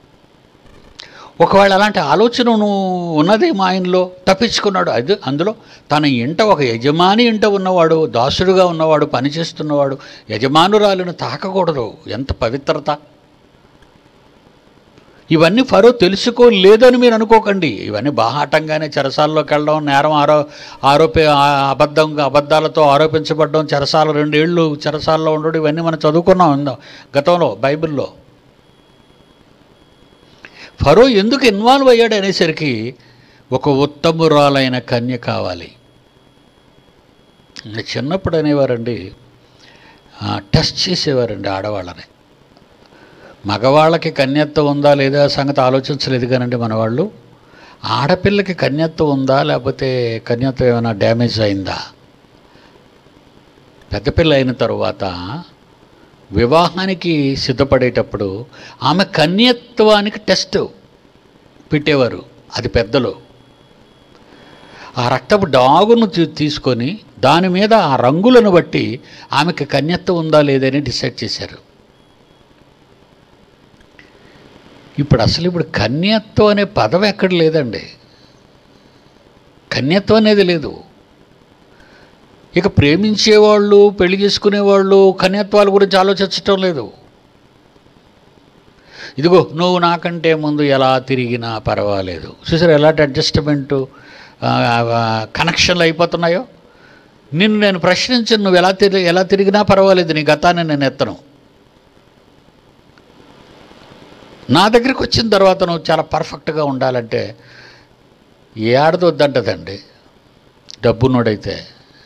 ఒకవేళ అలాంటి ఆలోచన నువ్వు ఉన్నదేమో ఆయనలో తప్పించుకున్నాడు అది అందులో తన ఇంట ఒక యజమాని ఇంట ఉన్నవాడు దాసుడుగా ఉన్నవాడు పనిచేస్తున్నవాడు యజమానురాలను తాకకూడదు ఎంత పవిత్రత ఇవన్నీ ఫరో తెలుసుకోలేదని మీరు అనుకోకండి ఇవన్నీ బాహాటంగానే చెరసాల్లోకి వెళ్ళడం నేరం ఆరో ఆరోపి ఆ- అబద్ధంగా అబద్ధాలతో ఆరోపించబడడం చెరసాల రెండేళ్ళు చెరసాల్లో ఉండడం ఇవన్నీ మనం చదువుకున్నాం ఇందా- గతంలో బైబిల్లో ఫరో ఎందుకు ఇన్వాల్వ్ అయ్యాడు అనేసరికి ఒక ఉత్తమురాలైన కన్య కావాలి ఇంకా చిన్నప్పుడు అనేవారండి ఆ, టెస్ట్ చేసేవారండి ఆడవాళ్ళని మగవాళ్ళకి కన్యత్వం ఉందా లేదా సంగతి ఆలోచించలేదు కానండి మన వాళ్ళు ఆడపిల్లకి కన్యత్వం ఉందా లేకపోతే కన్యత్వం ఏమైనా డ్యామేజ్ అయిందా పెద్ద పిల్ల అయిన తరువాత వివాహానికి సిద్ధపడేటప్పుడు ఆమె కన్యత్వానికి టెస్ట్ పెట్టేవారు అది పెద్దలు ఆ రక్తపు డాగును తీ- తీసుకొని దాని మీద ఆ రంగులను బట్టి ఆమెకి కన్యత్వం ఉందా లేదని డిసైడ్ చేశారు ఇప్పుడు అసలు ఇప్పుడు కన్యత్వం అనే పదం ఎక్కడ లేదండి కన్యత్వం అనేది లేదు ఇక ప్రేమించేవాళ్ళు పెళ్లి చేసుకునేవాళ్ళు కన్యత్వాల గురించి ఆలోచించటం లేదు ఇదిగో నువ్వు నాకంటే ముందు ఎలా తిరిగినా పర్వాలేదు చూసారు ఎలాంటి అడ్జస్ట్మెంటు కనెక్షన్లు అయిపోతున్నాయో నిన్ను నేను ప్రశ్నించను నువ్వు ఎలా తిరిగి ఎలా తిరిగినా పర్వాలేదు నీ గతాన్ని నేను ఎత్తను నా దగ్గరికి వచ్చిన తర్వాత నువ్వు చాలా పర్ఫెక్ట్గా ఉండాలంటే ఏడదొద్దంటదండి డబ్బున్నోడైతే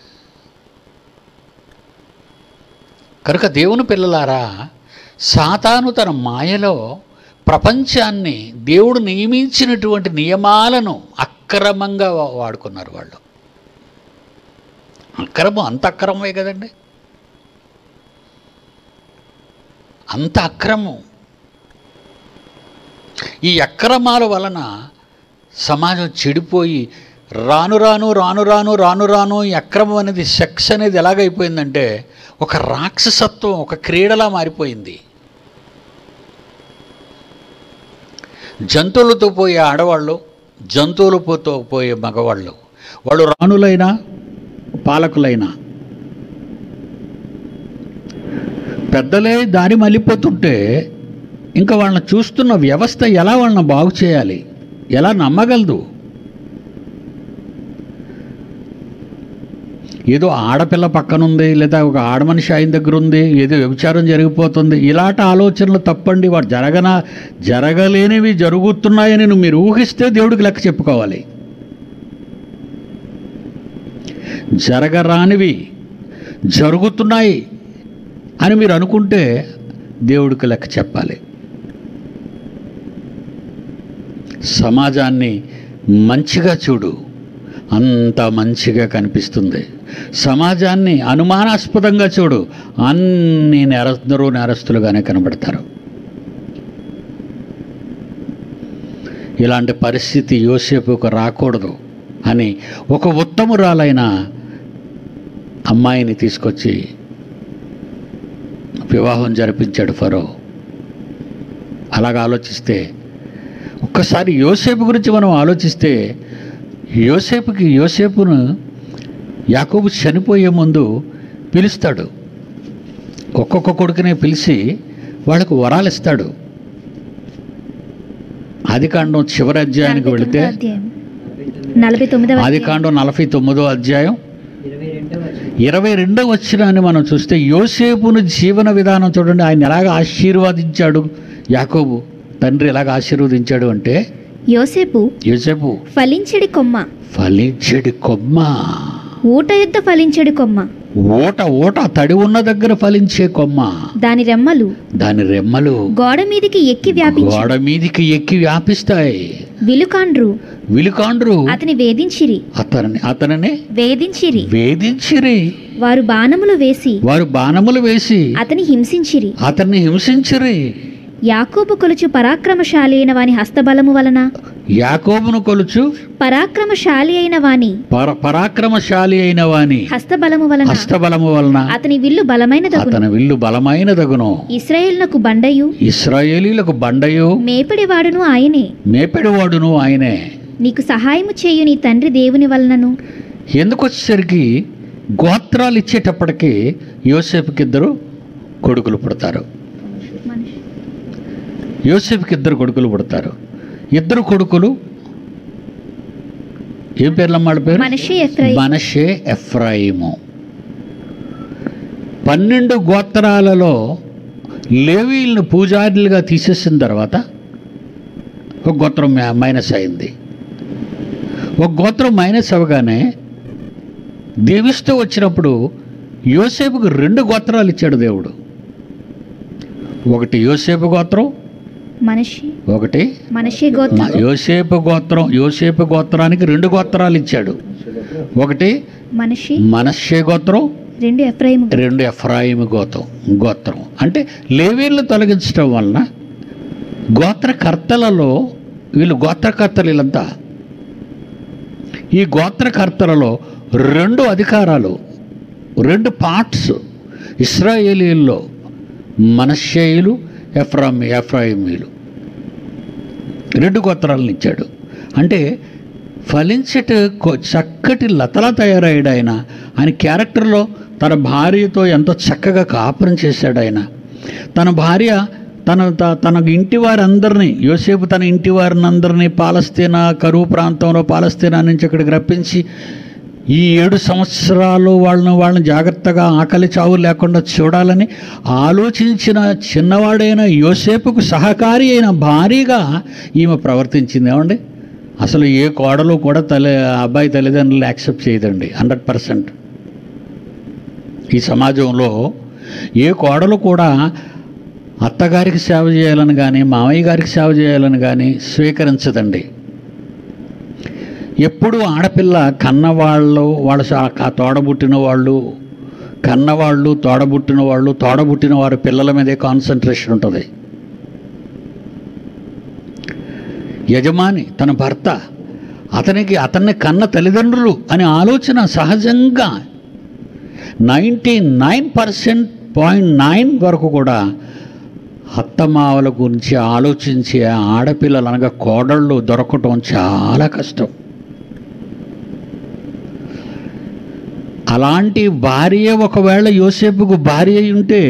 కనుక దేవుని పిల్లలారా సాతాను తన మాయలో ప్రపంచాన్ని దేవుడు నియమించినటువంటి నియమాలను అక్రమంగా వా- వాడుకున్నారు వాళ్ళు అక్రమం అంత అక్రమమే కదండి అంత అక్రమం ఈ అక్రమాల వలన సమాజం చెడిపోయి రాను రాను రాను రాను రాను రాను ఈ అక్రమం అనేది సెక్స్ అనేది ఎలాగైపోయిందంటే ఒక రాక్షసత్వం ఒక క్రీడలా మారిపోయింది జంతువులతో పోయే ఆడవాళ్ళు జంతువులతో పోయే మగవాళ్ళు వాళ్ళు రాణులైనా పాలకులైనా పెద్దలే దారి మళ్ళీపోతుంటే ఇంకా వాళ్ళని చూస్తున్న వ్యవస్థ ఎలా వాళ్ళని బాగు చేయాలి ఎలా నమ్మగలదు ఏదో ఆడపిల్ల పక్కనుంది లేదా ఒక ఆడమనిషి ఆయన దగ్గర ఉంది ఏదో వ్యభిచారం జరిగిపోతుంది ఇలాంటి ఆలోచనలు తప్పండి వాడు జరగన జరగలేనివి జరుగుతున్నాయని నువ్వు మీరు ఊహిస్తే దేవుడికి లెక్క చెప్పుకోవాలి జరగరానివి జరుగుతున్నాయి అని మీరు అనుకుంటే దేవుడికి లెక్క చెప్పాలి సమాజాన్ని మంచిగా చూడు అంత మంచిగా కనిపిస్తుంది సమాజాన్ని అనుమానాస్పదంగా చూడు అన్ని నేరస్తులు నేరస్తులుగానే కనబడతారు ఇలాంటి పరిస్థితి యోసేపుకు రాకూడదు అని ఒక ఉత్తమురాలైన అమ్మాయిని తీసుకొచ్చి వివాహం జరిపించాడు ఫరో అలాగ ఆలోచిస్తే ఒక్కసారి యోసేపు గురించి మనం ఆలోచిస్తే యోసేపుకి యోసేపును యాకోబు చనిపోయే ముందు పిలుస్తాడు ఒక్కొక్క కొడుకునే పిలిచి వాళ్ళకు వరాలు ఇస్తాడు ఆదికాండం చివరి అధ్యాయానికి వెళితే నలభై తొమ్మిదవ ఆదికాండం నలభై తొమ్మిదో అధ్యాయం ఇరవై రెండవ వచ్చినాన్ని మనం చూస్తే యోసేపును జీవన విధానం చూడండి ఆయన ఎలాగ ఆశీర్వదించాడు యాకోబు తండ్రి ఎలాగ ఆశీర్వదించాడు అంటే యోసేపు యోసేపు ఫలించడి కొమ్మ ఫలించెడి కొమ్మ ఊట యుద్ధ ఫలించడి కొమ్మ ఓట ఓట తడి ఉన్న దగ్గర ఫలించే కొమ్మ దాని రెమ్మలు దాని రెమ్మలు గోడ మీదికి ఎక్కి వ్యాపించి గోడ మీదికి ఎక్కి వ్యాపిస్తాయి విలుకాండ్రు విలుకాండ్రు అతని వేధించిరి అతనిని అతనిని వేధించిరి వేధించిరి వారు బాణములు వేసి వారు బాణములు వేసి అతని హింసించిరి అతన్ని హింసించిరి యాకోబు కొలుచు పరాక్రమశాలి అయిన వాని హస్తబలము వలన యాకోబును కొలుచు పరాక్రమశాలి అయిన వాని పర పరాక్రమశాలి అయిన వాని హస్తబలము వలన హస్తబలము వలన అతని విల్లు బలమైనదగును అతని విల్లు బలమైనదగును ఇస్రాయేల్నకు బండయు ఇస్రాయేలీలకు బండయు మేపడివాడును ఆయనే మేపెడువాడును ఆయనే నీకు సహాయము చేయు నీ తండ్రి దేవుని వలనను ఎందుకు వచ్చేసరికి గోత్రాలు ఇచ్చేటప్పటికి యోసేపుకి ఇద్దరు కొడుకులు పుడతారు యోసేపుకి ఇద్దరు కొడుకులు పుడతారు ఇద్దరు కొడుకులు ఏం పేర్లమ్మ వాళ్ళ పేరు మనషే ఎఫ్రాయిం మనషే ఎఫ్రాయిము పన్నెండు గోత్రాలలో లేవీలను పూజారులుగా తీసేసిన తర్వాత ఒక గోత్రం మైనస్ అయింది ఒక గోత్రం మైనస్ అవ్వగానే దీవిస్తూ వచ్చినప్పుడు యోసేపుకు రెండు గోత్రాలు ఇచ్చాడు దేవుడు ఒకటి యోసేపు గోత్రం మనిషి ఒకటి మనిషి గోత్రం యోసేపు గోత్రం యోసేపు గోత్రానికి రెండు గోత్రాలు ఇచ్చాడు ఒకటి మనిషి మనశ్శే గోత్రం రెండు ఎఫ్రాయిము రెండు ఎఫ్రాయిము గోత్రం గోత్రం అంటే లేవీళ్ళు తొలగించడం వలన గోత్రకర్తలలో వీళ్ళు గోత్రకర్తలు వీళ్ళంతా ఈ గోత్రకర్తలలో రెండు అధికారాలు రెండు పార్ట్స్ ఇస్రాయేలీల్లో మనశ్శేయులు ఎఫ్రామ్ ఎఫ్రాయిమీలు రెండు గోత్రాలను ఇచ్చాడు అంటే ఫలించట కొ- చక్కటి లతలా తయారయ్యాడు ఆయన ఆయన క్యారెక్టర్లో తన భార్యతో ఎంతో చక్కగా కాపురం చేశాడు ఆయన తన భార్య తన త- తన ఇంటి వారందరినీ యోసేపు తన ఇంటి వారిని అందరినీ పాలస్తీనా కరువు ప్రాంతంలో పాలస్తీనా నుంచి ఇక్కడికి రప్పించి ఈ ఏడు సంవత్సరాలు వాళ్ళని వాళ్ళని జాగ్రత్తగా ఆకలి చావు లేకుండా చూడాలని ఆలోచించిన చిన్నవాడైన యోసేపుకు సహకారి అయిన భారీగా ఈమె ప్రవర్తించింది ఏమండి అసలు ఏ కోడలు కూడా తల్లి అబ్బాయి తల్లిదండ్రులు యాక్సెప్ట్ చేయదండి హండ్రెడ్ పర్సెంట్ ఈ సమాజంలో ఏ కోడలు కూడా అత్తగారికి సేవ చేయాలని కానీ మామయ్య గారికి సేవ చేయాలని కానీ స్వీకరించదండి ఎప్పుడు ఆడపిల్ల కన్నవాళ్ళు వాళ్ళ సా- ఆ తోడబుట్టిన వాళ్ళు కన్నవాళ్ళు తోడబుట్టిన వాళ్ళు తోడబుట్టిన వారి పిల్లల మీదే కాన్సన్ట్రేషన్ ఉంటుంది యజమాని తన భర్త అతనికి అతన్ని కన్న తల్లిదండ్రులు అనే ఆలోచన సహజంగా ninety nine percent point nine వరకు కూడా అత్తమావల గురించి ఆలోచించే ఆడపిల్లలు అనగా కోడళ్ళు దొరకటం చాలా కష్టం అలాంటి భార్య ఒకవేళ యోసేపుకు భార్య అయి ఉంటే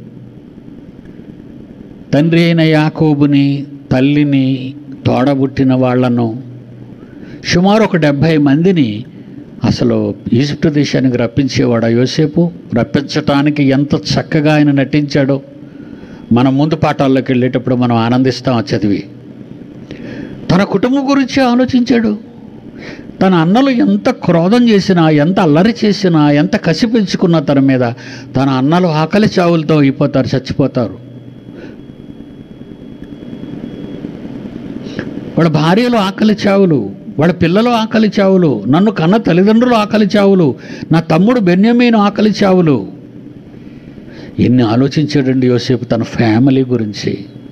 తండ్రి అయిన యాకోబుని తల్లిని తోడబుట్టిన వాళ్ళను సుమారు ఒక డెబ్భై మందిని అసలు ఈజిప్ట్ దేశానికి రప్పించేవాడు ఆ యోసేపు రప్పించటానికి ఎంత చక్కగా ఆయన నటించాడో మనం ముందు పాఠాల్లోకి వెళ్ళేటప్పుడు మనం ఆనందిస్తాం ఆ చదివి తన కుటుంబం గురించి ఆలోచించాడు తన అన్నలు ఎంత క్రోధం చేసినా ఎంత అల్లరి చేసినా ఎంత కసి పెంచుకున్నా తన మీద తన అన్నలు ఆకలి చావులతో అయిపోతారు చచ్చిపోతారు వాళ్ళ భార్యలు ఆకలి చావులు వాళ్ళ పిల్లలు ఆకలి చావులు నన్ను కన్న తల్లిదండ్రులు ఆకలి చావులు నా తమ్ముడు బెన్యమీను ఆకలి చావులు ఎన్ని ఆలోచించాడండి యోసేపు తన ఫ్యామిలీ గురించి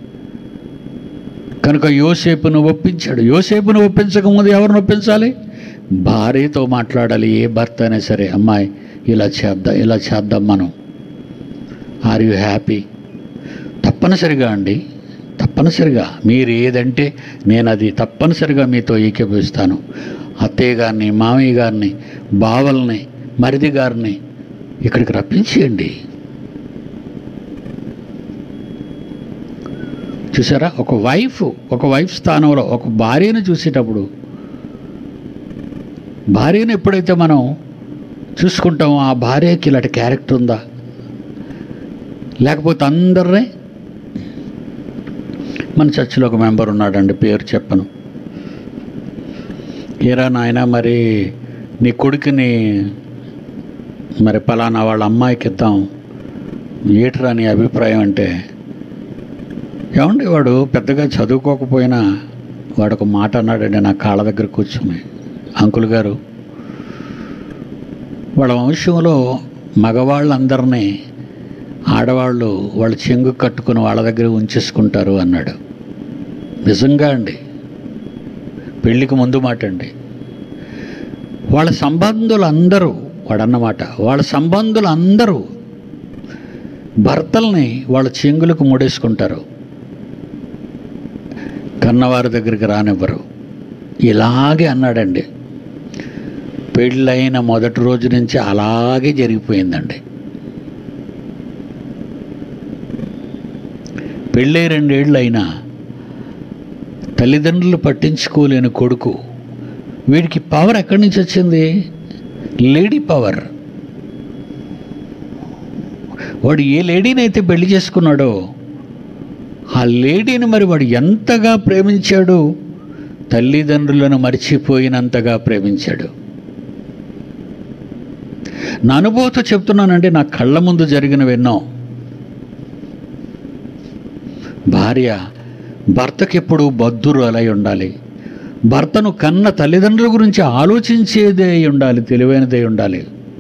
కనుక యోసేపును ఒప్పించాడు యోసేపును ఒప్పించకముందు ఎవరిని ఒప్పించాలి భార్యతో మాట్లాడాలి ఏ భర్త అయినా సరే అమ్మాయి ఇలా చేద్దాం ఇలా చేద్దాం మనం ఆర్ యు హ్యాపీ తప్పనిసరిగా అండి తప్పనిసరిగా మీరు ఏదంటే నేను అది తప్పనిసరిగా మీతో ఏకీభవిస్తాను అత్తయ్య గారిని మామయ్య గారిని బావల్ని మరిది గారిని ఇక్కడికి రప్పించేయండి చూసారా ఒక వైఫ్ ఒక వైఫ్ స్థానంలో ఒక భార్యను చూసేటప్పుడు భార్యను ఎప్పుడైతే మనం చూసుకుంటామో ఆ భార్యకి ఇలాంటి క్యారెక్టర్ ఉందా లేకపోతే అందరినీ మన చర్చిలో ఒక మెంబర్ ఉన్నాడండి పేరు చెప్పను ఏరా నాయన మరి నీ కొడుకుని మరి పలానా వాళ్ళ అమ్మాయికి ఇద్దాం ఏటరా నీ అభిప్రాయం అంటే ఏమండి వాడు పెద్దగా చదువుకోకపోయినా వాడు ఒక మాట అన్నాడండి నా కాళ్ళ దగ్గర కూర్చుని అంకుల్ గారు వాళ్ళ వంశంలో మగవాళ్ళందరినీ ఆడవాళ్ళు వాళ్ళ చెంగు కట్టుకుని వాళ్ళ దగ్గర ఉంచేసుకుంటారు అన్నాడు నిజంగా అండి పెళ్ళికి ముందు మాట అండి వాళ్ళ సంబంధులు అందరూ వాడన్నమాట వాళ్ళ సంబంధులు అందరూ భర్తల్ని వాళ్ళ చెంగులకు ముడేసుకుంటారు కన్నవారి దగ్గరికి రానివ్వరు ఇలాగే అన్నాడండి పెళ్ళైన మొదటి రోజు నుంచి అలాగే జరిగిపోయిందండి పెళ్ళై రెండేళ్ళు అయినా తల్లిదండ్రులు పట్టించుకోలేని కొడుకు వీడికి పవర్ ఎక్కడి నుంచి వచ్చింది లేడీ పవర్ వాడు ఏ లేడీని అయితే పెళ్లి చేసుకున్నాడో ఆ లేడీని మరి వాడు ఎంతగా ప్రేమించాడు తల్లిదండ్రులను మర్చిపోయినంతగా ప్రేమించాడు నా అనుభవంతో చెప్తున్నానండి నా కళ్ళ ముందు జరిగినవెన్నో భార్య భర్తకి ఎప్పుడు బద్దురు అలై ఉండాలి భర్తను కన్న తల్లిదండ్రుల గురించి ఆలోచించేదే అయి ఉండాలి తెలివైనదే ఉండాలి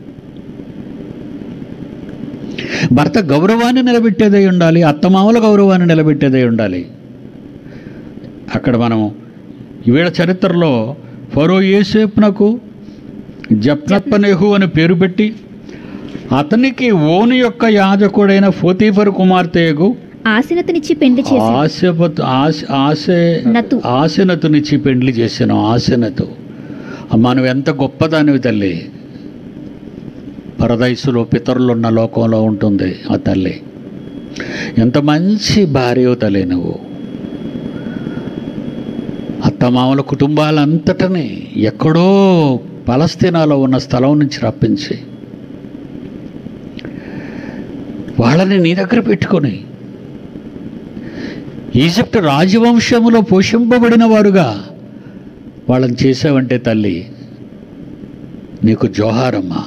భర్త గౌరవాన్ని నిలబెట్టేదై ఉండాలి అత్తమామల గౌరవాన్ని నిలబెట్టేదై ఉండాలి అక్కడ మనం ఈవేళ చరిత్రలో ఫరో ఏసేపునకు జప్నప్పనేహు అని పేరు పెట్టి అతనికి ఓను యొక్క యాజకుడైన ఫోతీఫర్ కుమార్తెకు ఆశనతనిచ్చి పెండ్లి చేసి ఆశపత్ ఆశ ఆశే నతు. ఆశనతునిచ్చి పెండ్లి చేశాను ఆశనతు అమ్మా నువ్వు ఎంత గొప్పదానివి తల్లి పరదైసులో పితరులున్న లోకంలో ఉంటుంది ఆ తల్లి ఎంత మంచి భార్యో తల్లి నువ్వు అత్తమామల కుటుంబాలంతటని ఎక్కడో పలస్తీనాలో ఉన్న స్థలం నుంచి రప్పించి వాళ్ళని నీ దగ్గర పెట్టుకొని ఈజిప్ట్ రాజవంశములో పోషింపబడిన వారుగా వాళ్ళని చేసావంటే తల్లి నీకు జోహారమ్మా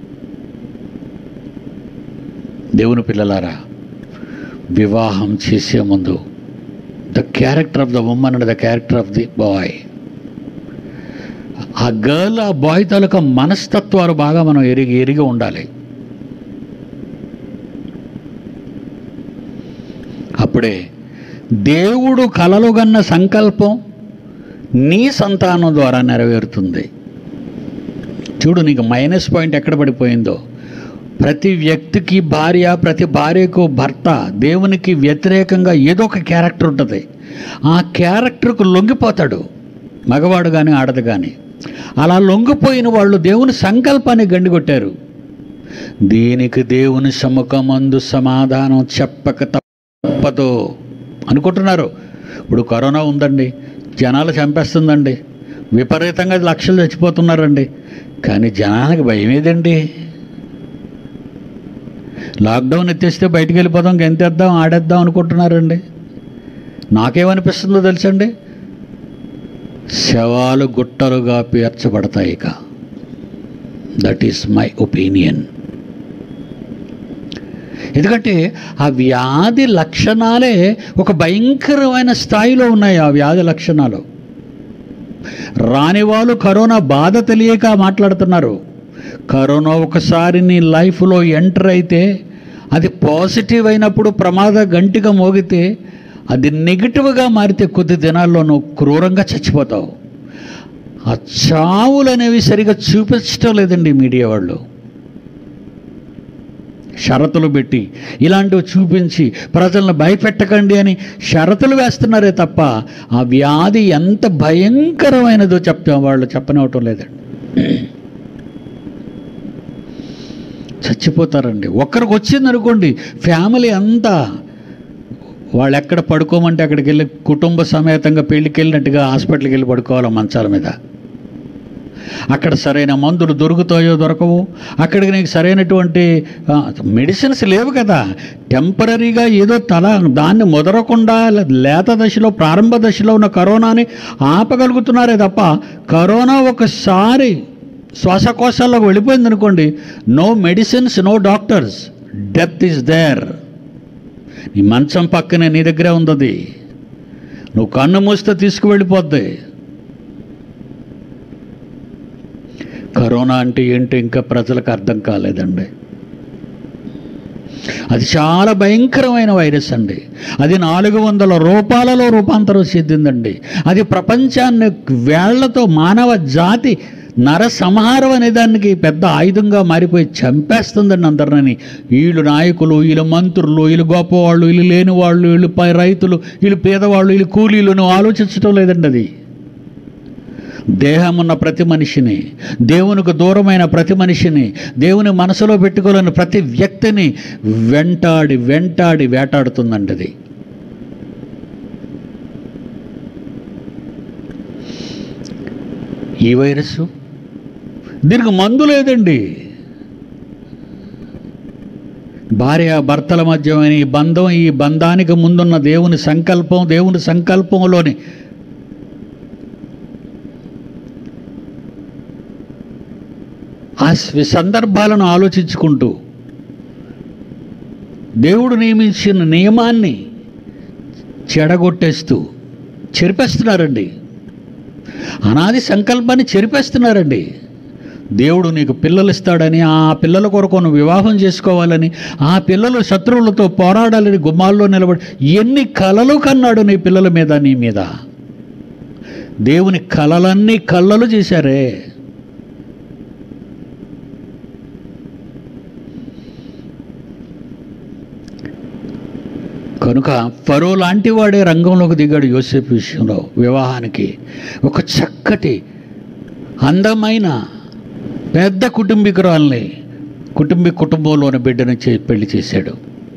దేవుని పిల్లలారా వివాహం చేసే ముందు the character of the woman and the character of the boy ఆ గర్ల్ ఆ బాయ్ తాలూకా మనస్తత్వాలు బాగా మనం ఎరిగి ఎరిగి ఉండాలి అప్పుడే దేవుడు కలలుగన్న సంకల్పం నీ సంతానం ద్వారా నెరవేరుతుంది చూడు నీకు మైనస్ పాయింట్ ఎక్కడ పడిపోయిందో ప్రతి వ్యక్తికి భార్య ప్రతి భార్యకు భర్త దేవునికి వ్యతిరేకంగా ఏదో ఒక క్యారెక్టర్ ఉంటుంది ఆ క్యారెక్టర్కు లొంగిపోతాడు మగవాడు కానీ ఆడదు కానీ అలా లొంగిపోయిన వాళ్ళు దేవుని సంకల్పాన్ని గండికొట్టారు దీనికి దేవుని సముఖమందు సమాధానం చెప్పక తప్పదు అనుకుంటున్నారు ఇప్పుడు కరోనా ఉందండి జనాలు చంపేస్తుందండి విపరీతంగా లక్షలు చచ్చిపోతున్నారండి కానీ జనానికి భయం ఏదండి లాక్డౌన్ ఎత్తేస్తే బయటికి వెళ్ళిపోదాం గెంతేద్దాం ఆడేద్దాం అనుకుంటున్నారండి నాకేమనిపిస్తుందో తెలుసండి శవాలు గుట్టలుగా పేర్చబడతాయి ఇక దట్ ఈస్ మై ఒపీనియన్ ఎందుకంటే ఆ వ్యాధి లక్షణాలే ఒక భయంకరమైన స్థాయిలో ఉన్నాయి ఆ వ్యాధి లక్షణాలు రాని వాళ్ళు కరోనా బాధ తెలియక మాట్లాడుతున్నారు కరోనా ఒకసారి నీ లైఫ్లో ఎంటర్ అయితే అది పాజిటివ్ అయినప్పుడు ప్రమాద గంటిగా మోగితే అది నెగిటివ్గా మారితే కొద్ది దినాల్లో నువ్వు క్రూరంగా చచ్చిపోతావు ఆ చావులు అనేవి సరిగా చూపించడం లేదండి మీడియా వాళ్ళు షరతులు పెట్టి ఇలాంటివి చూపించి ప్రజలను భయపెట్టకండి అని షరతులు వేస్తున్నారే తప్ప ఆ వ్యాధి ఎంత భయంకరమైనదో చెప్తాం వాళ్ళు చెప్పనివ్వటం లేదండి చచ్చిపోతారండి ఒక్కరికి వచ్చింది అనుకోండి ఫ్యామిలీ అంతా వాళ్ళు ఎక్కడ పడుకోమంటే అక్కడికి వెళ్ళి కుటుంబ సమేతంగా పెళ్ళికి వెళ్ళినట్టుగా హాస్పిటల్కి వెళ్ళి పడుకోవాలి మంచాల మీద అక్కడ సరైన మందులు దొరుకుతాయో దొరకవు అక్కడికి నీకు సరైనటువంటి ఆ, మెడిసిన్స్ లేవు కదా టెంపరీగా ఏదో తల దాన్ని ముదరకుండా లేత దశలో ప్రారంభ దశలో ఉన్న కరోనాని ఆపగలుగుతున్నారే తప్ప కరోనా ఒకసారి శ్వాసకోశాల్లోకి వెళ్ళిపోయింది అనుకోండి no medicines no doctors death is there నీ మంచం పక్కనే నీ దగ్గరే ఉంది నువ్వు కన్ను మూస్తే తీసుకువెళ్ళిపోద్ది కరోనా అంటే ఏంటో ఇంకా ప్రజలకు అర్థం కాలేదండి అది చాలా భయంకరమైన వైరస్ అండి అది నాలుగు వందల రూపాయలలో రూపాంతరం చెందిందండి అది ప్రపంచాన్ని వేళ్లతో మానవ జాతి నర సంహారం అనే దానికి పెద్ద ఆయుధంగా మారిపోయి చంపేస్తుందండి అందరిని వీళ్ళు నాయకులు వీళ్ళు మంత్రులు వీళ్ళు గొప్పవాళ్ళు వీళ్ళు లేని వాళ్ళు వీళ్ళు పై రైతులు వీళ్ళు పేదవాళ్ళు వీళ్ళు కూలీలు నువ్వు ఆలోచించడం లేదండి అది దేహం ఉన్న ప్రతి మనిషిని దేవునికి దూరమైన ప్రతి మనిషిని దేవుని మనసులో పెట్టుకోలేని ప్రతి వ్యక్తిని వెంటాడి వెంటాడి వేటాడుతుందండి అది ఈ వైరస్ దీనికి మందు లేదండి భార్య భర్తల మధ్యమైన ఈ బంధం ఈ బంధానికి ముందున్న దేవుని సంకల్పం దేవుని సంకల్పంలోని ఆ స్వ- సందర్భాలను ఆలోచించుకుంటూ దేవుడు నియమించిన నియమాన్ని చెడగొట్టేస్తూ చెరిపేస్తున్నారండి అనాది సంకల్పాన్ని చెరిపేస్తున్నారండి దేవుడు నీకు పిల్లలు ఇస్తాడని ఆ పిల్లల కొరకు నువ్వు వివాహం చేసుకోవాలని ఆ పిల్లలు శత్రువులతో పోరాడాలని గుమ్మాల్లో నిలబడి ఎన్ని కలలు కన్నాడు నీ పిల్లల మీద నీ మీద దేవుని కలలన్నీ కళ్ళలు చేశారే కనుక ఫరో లాంటి వాడే రంగంలోకి దిగాడు యోసేపు విషయంలో వివాహానికి ఒక చక్కటి అందమైన పెద్ద కుటుంబీకురాల్ని కుటుంబీ కుటుంబంలోని బిడ్డను చే పెళ్లి చేశాడు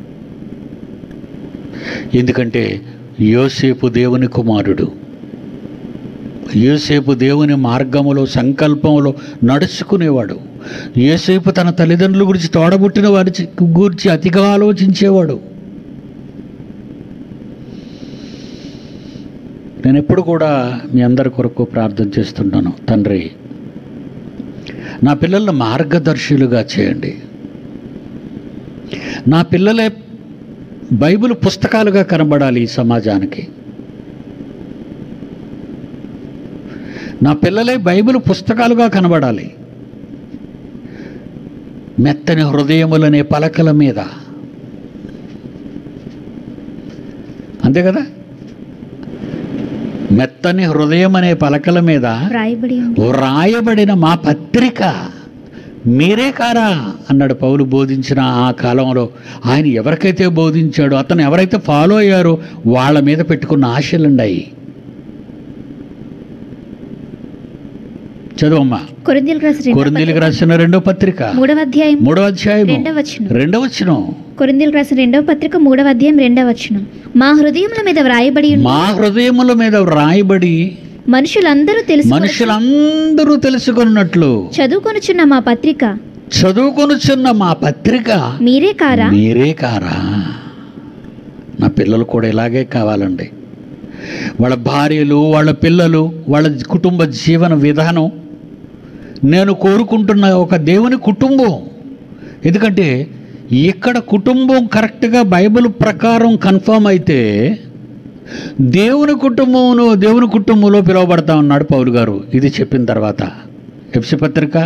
ఎందుకంటే యోసేపు దేవుని కుమారుడు యోసేపు దేవుని మార్గములో సంకల్పములో నడుచుకునేవాడు యోసేపు తన తల్లిదండ్రుల గురించి తోడబుట్టిన వారి చి- గురించి అతిగా ఆలోచించేవాడు నేను ఎప్పుడు కూడా మీ అందరి కొరకు ప్రార్థన చేస్తుంటాను తండ్రి నా పిల్లలను మార్గదర్శులుగా చేయండి నా పిల్లలే బైబిల్ పుస్తకాలుగా కనబడాలి ఈ సమాజానికి నా పిల్లలే బైబిల్ పుస్తకాలుగా కనబడాలి మెత్తని హృదయములనే పలకల మీద అంతే కదా మెత్తని హృదయం అనే పలకల మీద వ్రాయబడి ఉంది వ్రాయబడిన మా పత్రిక మీరే కారా అన్నాడు పౌలు బోధించిన ఆ కాలంలో ఆయన ఎవరికైతే బోధించాడో అతను ఎవరైతే ఫాలో అయ్యారో వాళ్ళ మీద పెట్టుకున్న ఆశలుండాయి చదువమ్మా కొరింథీయులకు రాసిన రెండవ కొరిందీలకు రాసిన రెండో పత్రిక పత్రిక, మూడవ అధ్యాయం మూడో అధ్యాయం రెండవ వచనం రెండవ వచనం కొరింథీయులకు రాసిన రెండవ పత్రిక మూడవ అధ్యాయం రెండవ వచనం మా హృదయముల మీద వ్రాయబడి ఉంది మా హృదయముల మీద వ్రాయబడి మనుషులందరూ తెలుసు మనుషులందరూ తెలుసుకున్నట్లు చదువుకొనుచున్న మా పత్రిక చదువుకొనుచున్న మా పత్రిక మీరే కారా మీరే కారా నా పిల్లలు కూడా ఇలాగే కావాలండి వాళ్ళ భార్యలు వాళ్ళ పిల్లలు వాళ్ళ కుటుంబ జీవన విధానం నేను కోరుకుంటున్న ఒక దేవుని కుటుంబం ఎందుకంటే ఇక్కడ కుటుంబం కరెక్ట్గా బైబిల్ ప్రకారం కన్ఫర్మ్ అయితే దేవుని కుటుంబమును దేవుని కుటుంబంలో పిలువబడతా ఉన్నాడు పౌలు గారు ఇది చెప్పిన తర్వాత ఎఫ్సి పత్రిక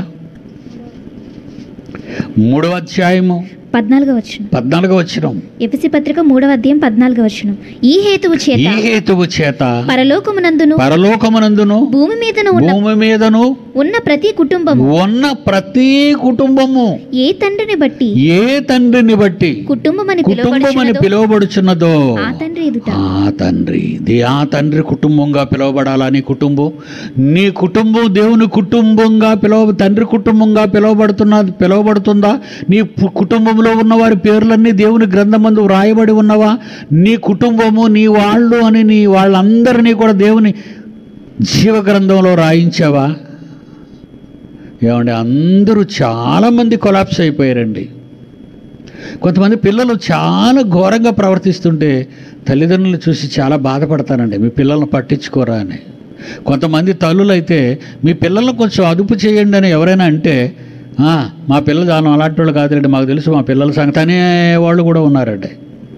మూడవ అధ్యాయము పద్నాలుగవ వచనం పద్నాలుగో వచ్చినం ఎపిసి పత్రిక మూడవ అధ్యాయం పద్నాలుగవ వచనం ఈ హేతువు ఈ చేత హేతువు చేత పరలోకమునందును పరలోకమునందును భూమి మీదను ఉన్న భూమి మీదను ఉన్న ప్రతి కుటుంబము ఉన్న ప్రతి కుటుంబము ఏ తండ్రిని బట్టి ఏ తండ్రిని బట్టి కుటుంబమని కుటుంబం అని పిలువబడుచున్నదో పిలువబడుచున్నదో ఆ తండ్రి ఎదుట ఆ తండ్రి దే ఆ తండ్రి కుటుంబంగా పిలువబడాలా నీ కుటుంబం నీ కుటుంబం దేవుని కుటుంబంగా పిలువ తండ్రి కుటుంబంగా పిలువబడుతున్న పిలువబడుతుందా నీ పు- కుటుంబంలో ఉన్న వారి పేర్లన్నీ దేవుని గ్రంథమందు వ్రాయబడి ఉన్నవా నీ కుటుంబము నీ వాళ్ళు అని నీ వాళ్ళందరినీ కూడా దేవుని జీవ గ్రంథంలో రాయించావా ఏమండి అందరూ చాలామంది కొలాప్స్ అయిపోయారండి కొంతమంది పిల్లలు చాలా ఘోరంగా ప్రవర్తిస్తుంటే తల్లిదండ్రులు చూసి చాలా బాధపడతానండి మీ పిల్లల్ని పట్టించుకోరా అని కొంతమంది తల్లులు అయితే మీ పిల్లల్ని కొంచెం అదుపు చేయండి అని ఎవరైనా అంటే "ఆ, మా పిల్లలు చాలా అలాంటి వాళ్ళు కాదులేండి మాకు తెలుసు మా పిల్లల సంగతి అనే వాళ్ళు కూడా ఉన్నారండి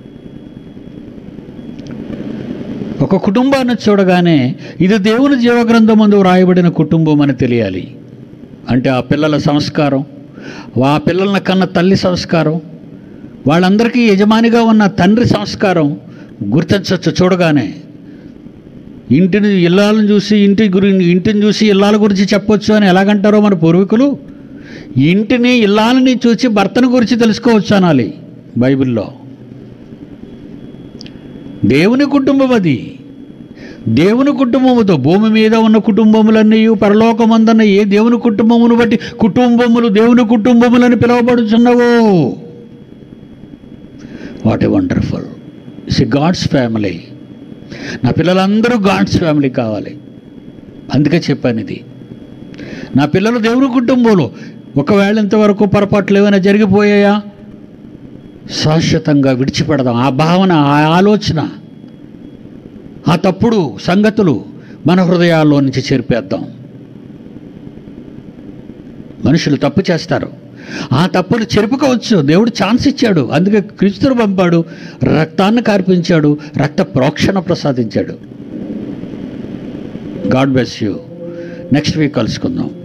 ఒక కుటుంబాన్ని చూడగానే ఇది దేవుని జీవగ్రంథం ముందు వ్రాయబడిన కుటుంబం అని తెలియాలి అంటే ఆ పిల్లల సంస్కారం ఆ పిల్లల కన్న తల్లి సంస్కారం వాళ్ళందరికీ యజమానిగా ఉన్న తండ్రి సంస్కారం గుర్తించవచ్చు చూడగానే ఇంటిని ఇల్లాలను చూసి ఇంటి గురి ఇంటిని చూసి ఇల్లాల గురించి చెప్పొచ్చు అని ఎలాగంటారో మన పూర్వీకులు ఇంటిని ఇల్లాలని చూసి భర్తను గురించి తెలుసుకోవచ్చు అనాలి బైబిల్లో దేవుని కుటుంబం అది దేవుని కుటుంబముతో భూమి మీద ఉన్న కుటుంబములన్నీ పరలోకమందన్న ఏ దేవుని కుటుంబమును బట్టి కుటుంబములు దేవుని కుటుంబములని పిలువబడుచున్నవో what a wonderful is God's family నా పిల్లలందరూ గాడ్స్ ఫ్యామిలీ కావాలి అందుకే చెప్పాను ఇది నా పిల్లలు దేవుని కుటుంబంలో ఒకవేళ ఇంతవరకు పొరపాట్లు ఏమైనా జరిగిపోయాయా శాశ్వతంగా విడిచిపెడదాం ఆ భావన ఆ ఆలోచన ఆ తప్పుడు సంగతులు మన హృదయాల్లో నుంచి చెరిపేద్దాం మనుషులు తప్పు చేస్తారు ఆ తప్పును చెరుపుకోవచ్చు దేవుడు ఛాన్స్ ఇచ్చాడు అందుకే క్రీస్తును పంపాడు రక్తాన్ని కార్పించాడు రక్త ప్రోక్షణ ప్రసాదించాడు God bless you next week కలుసుకుందాం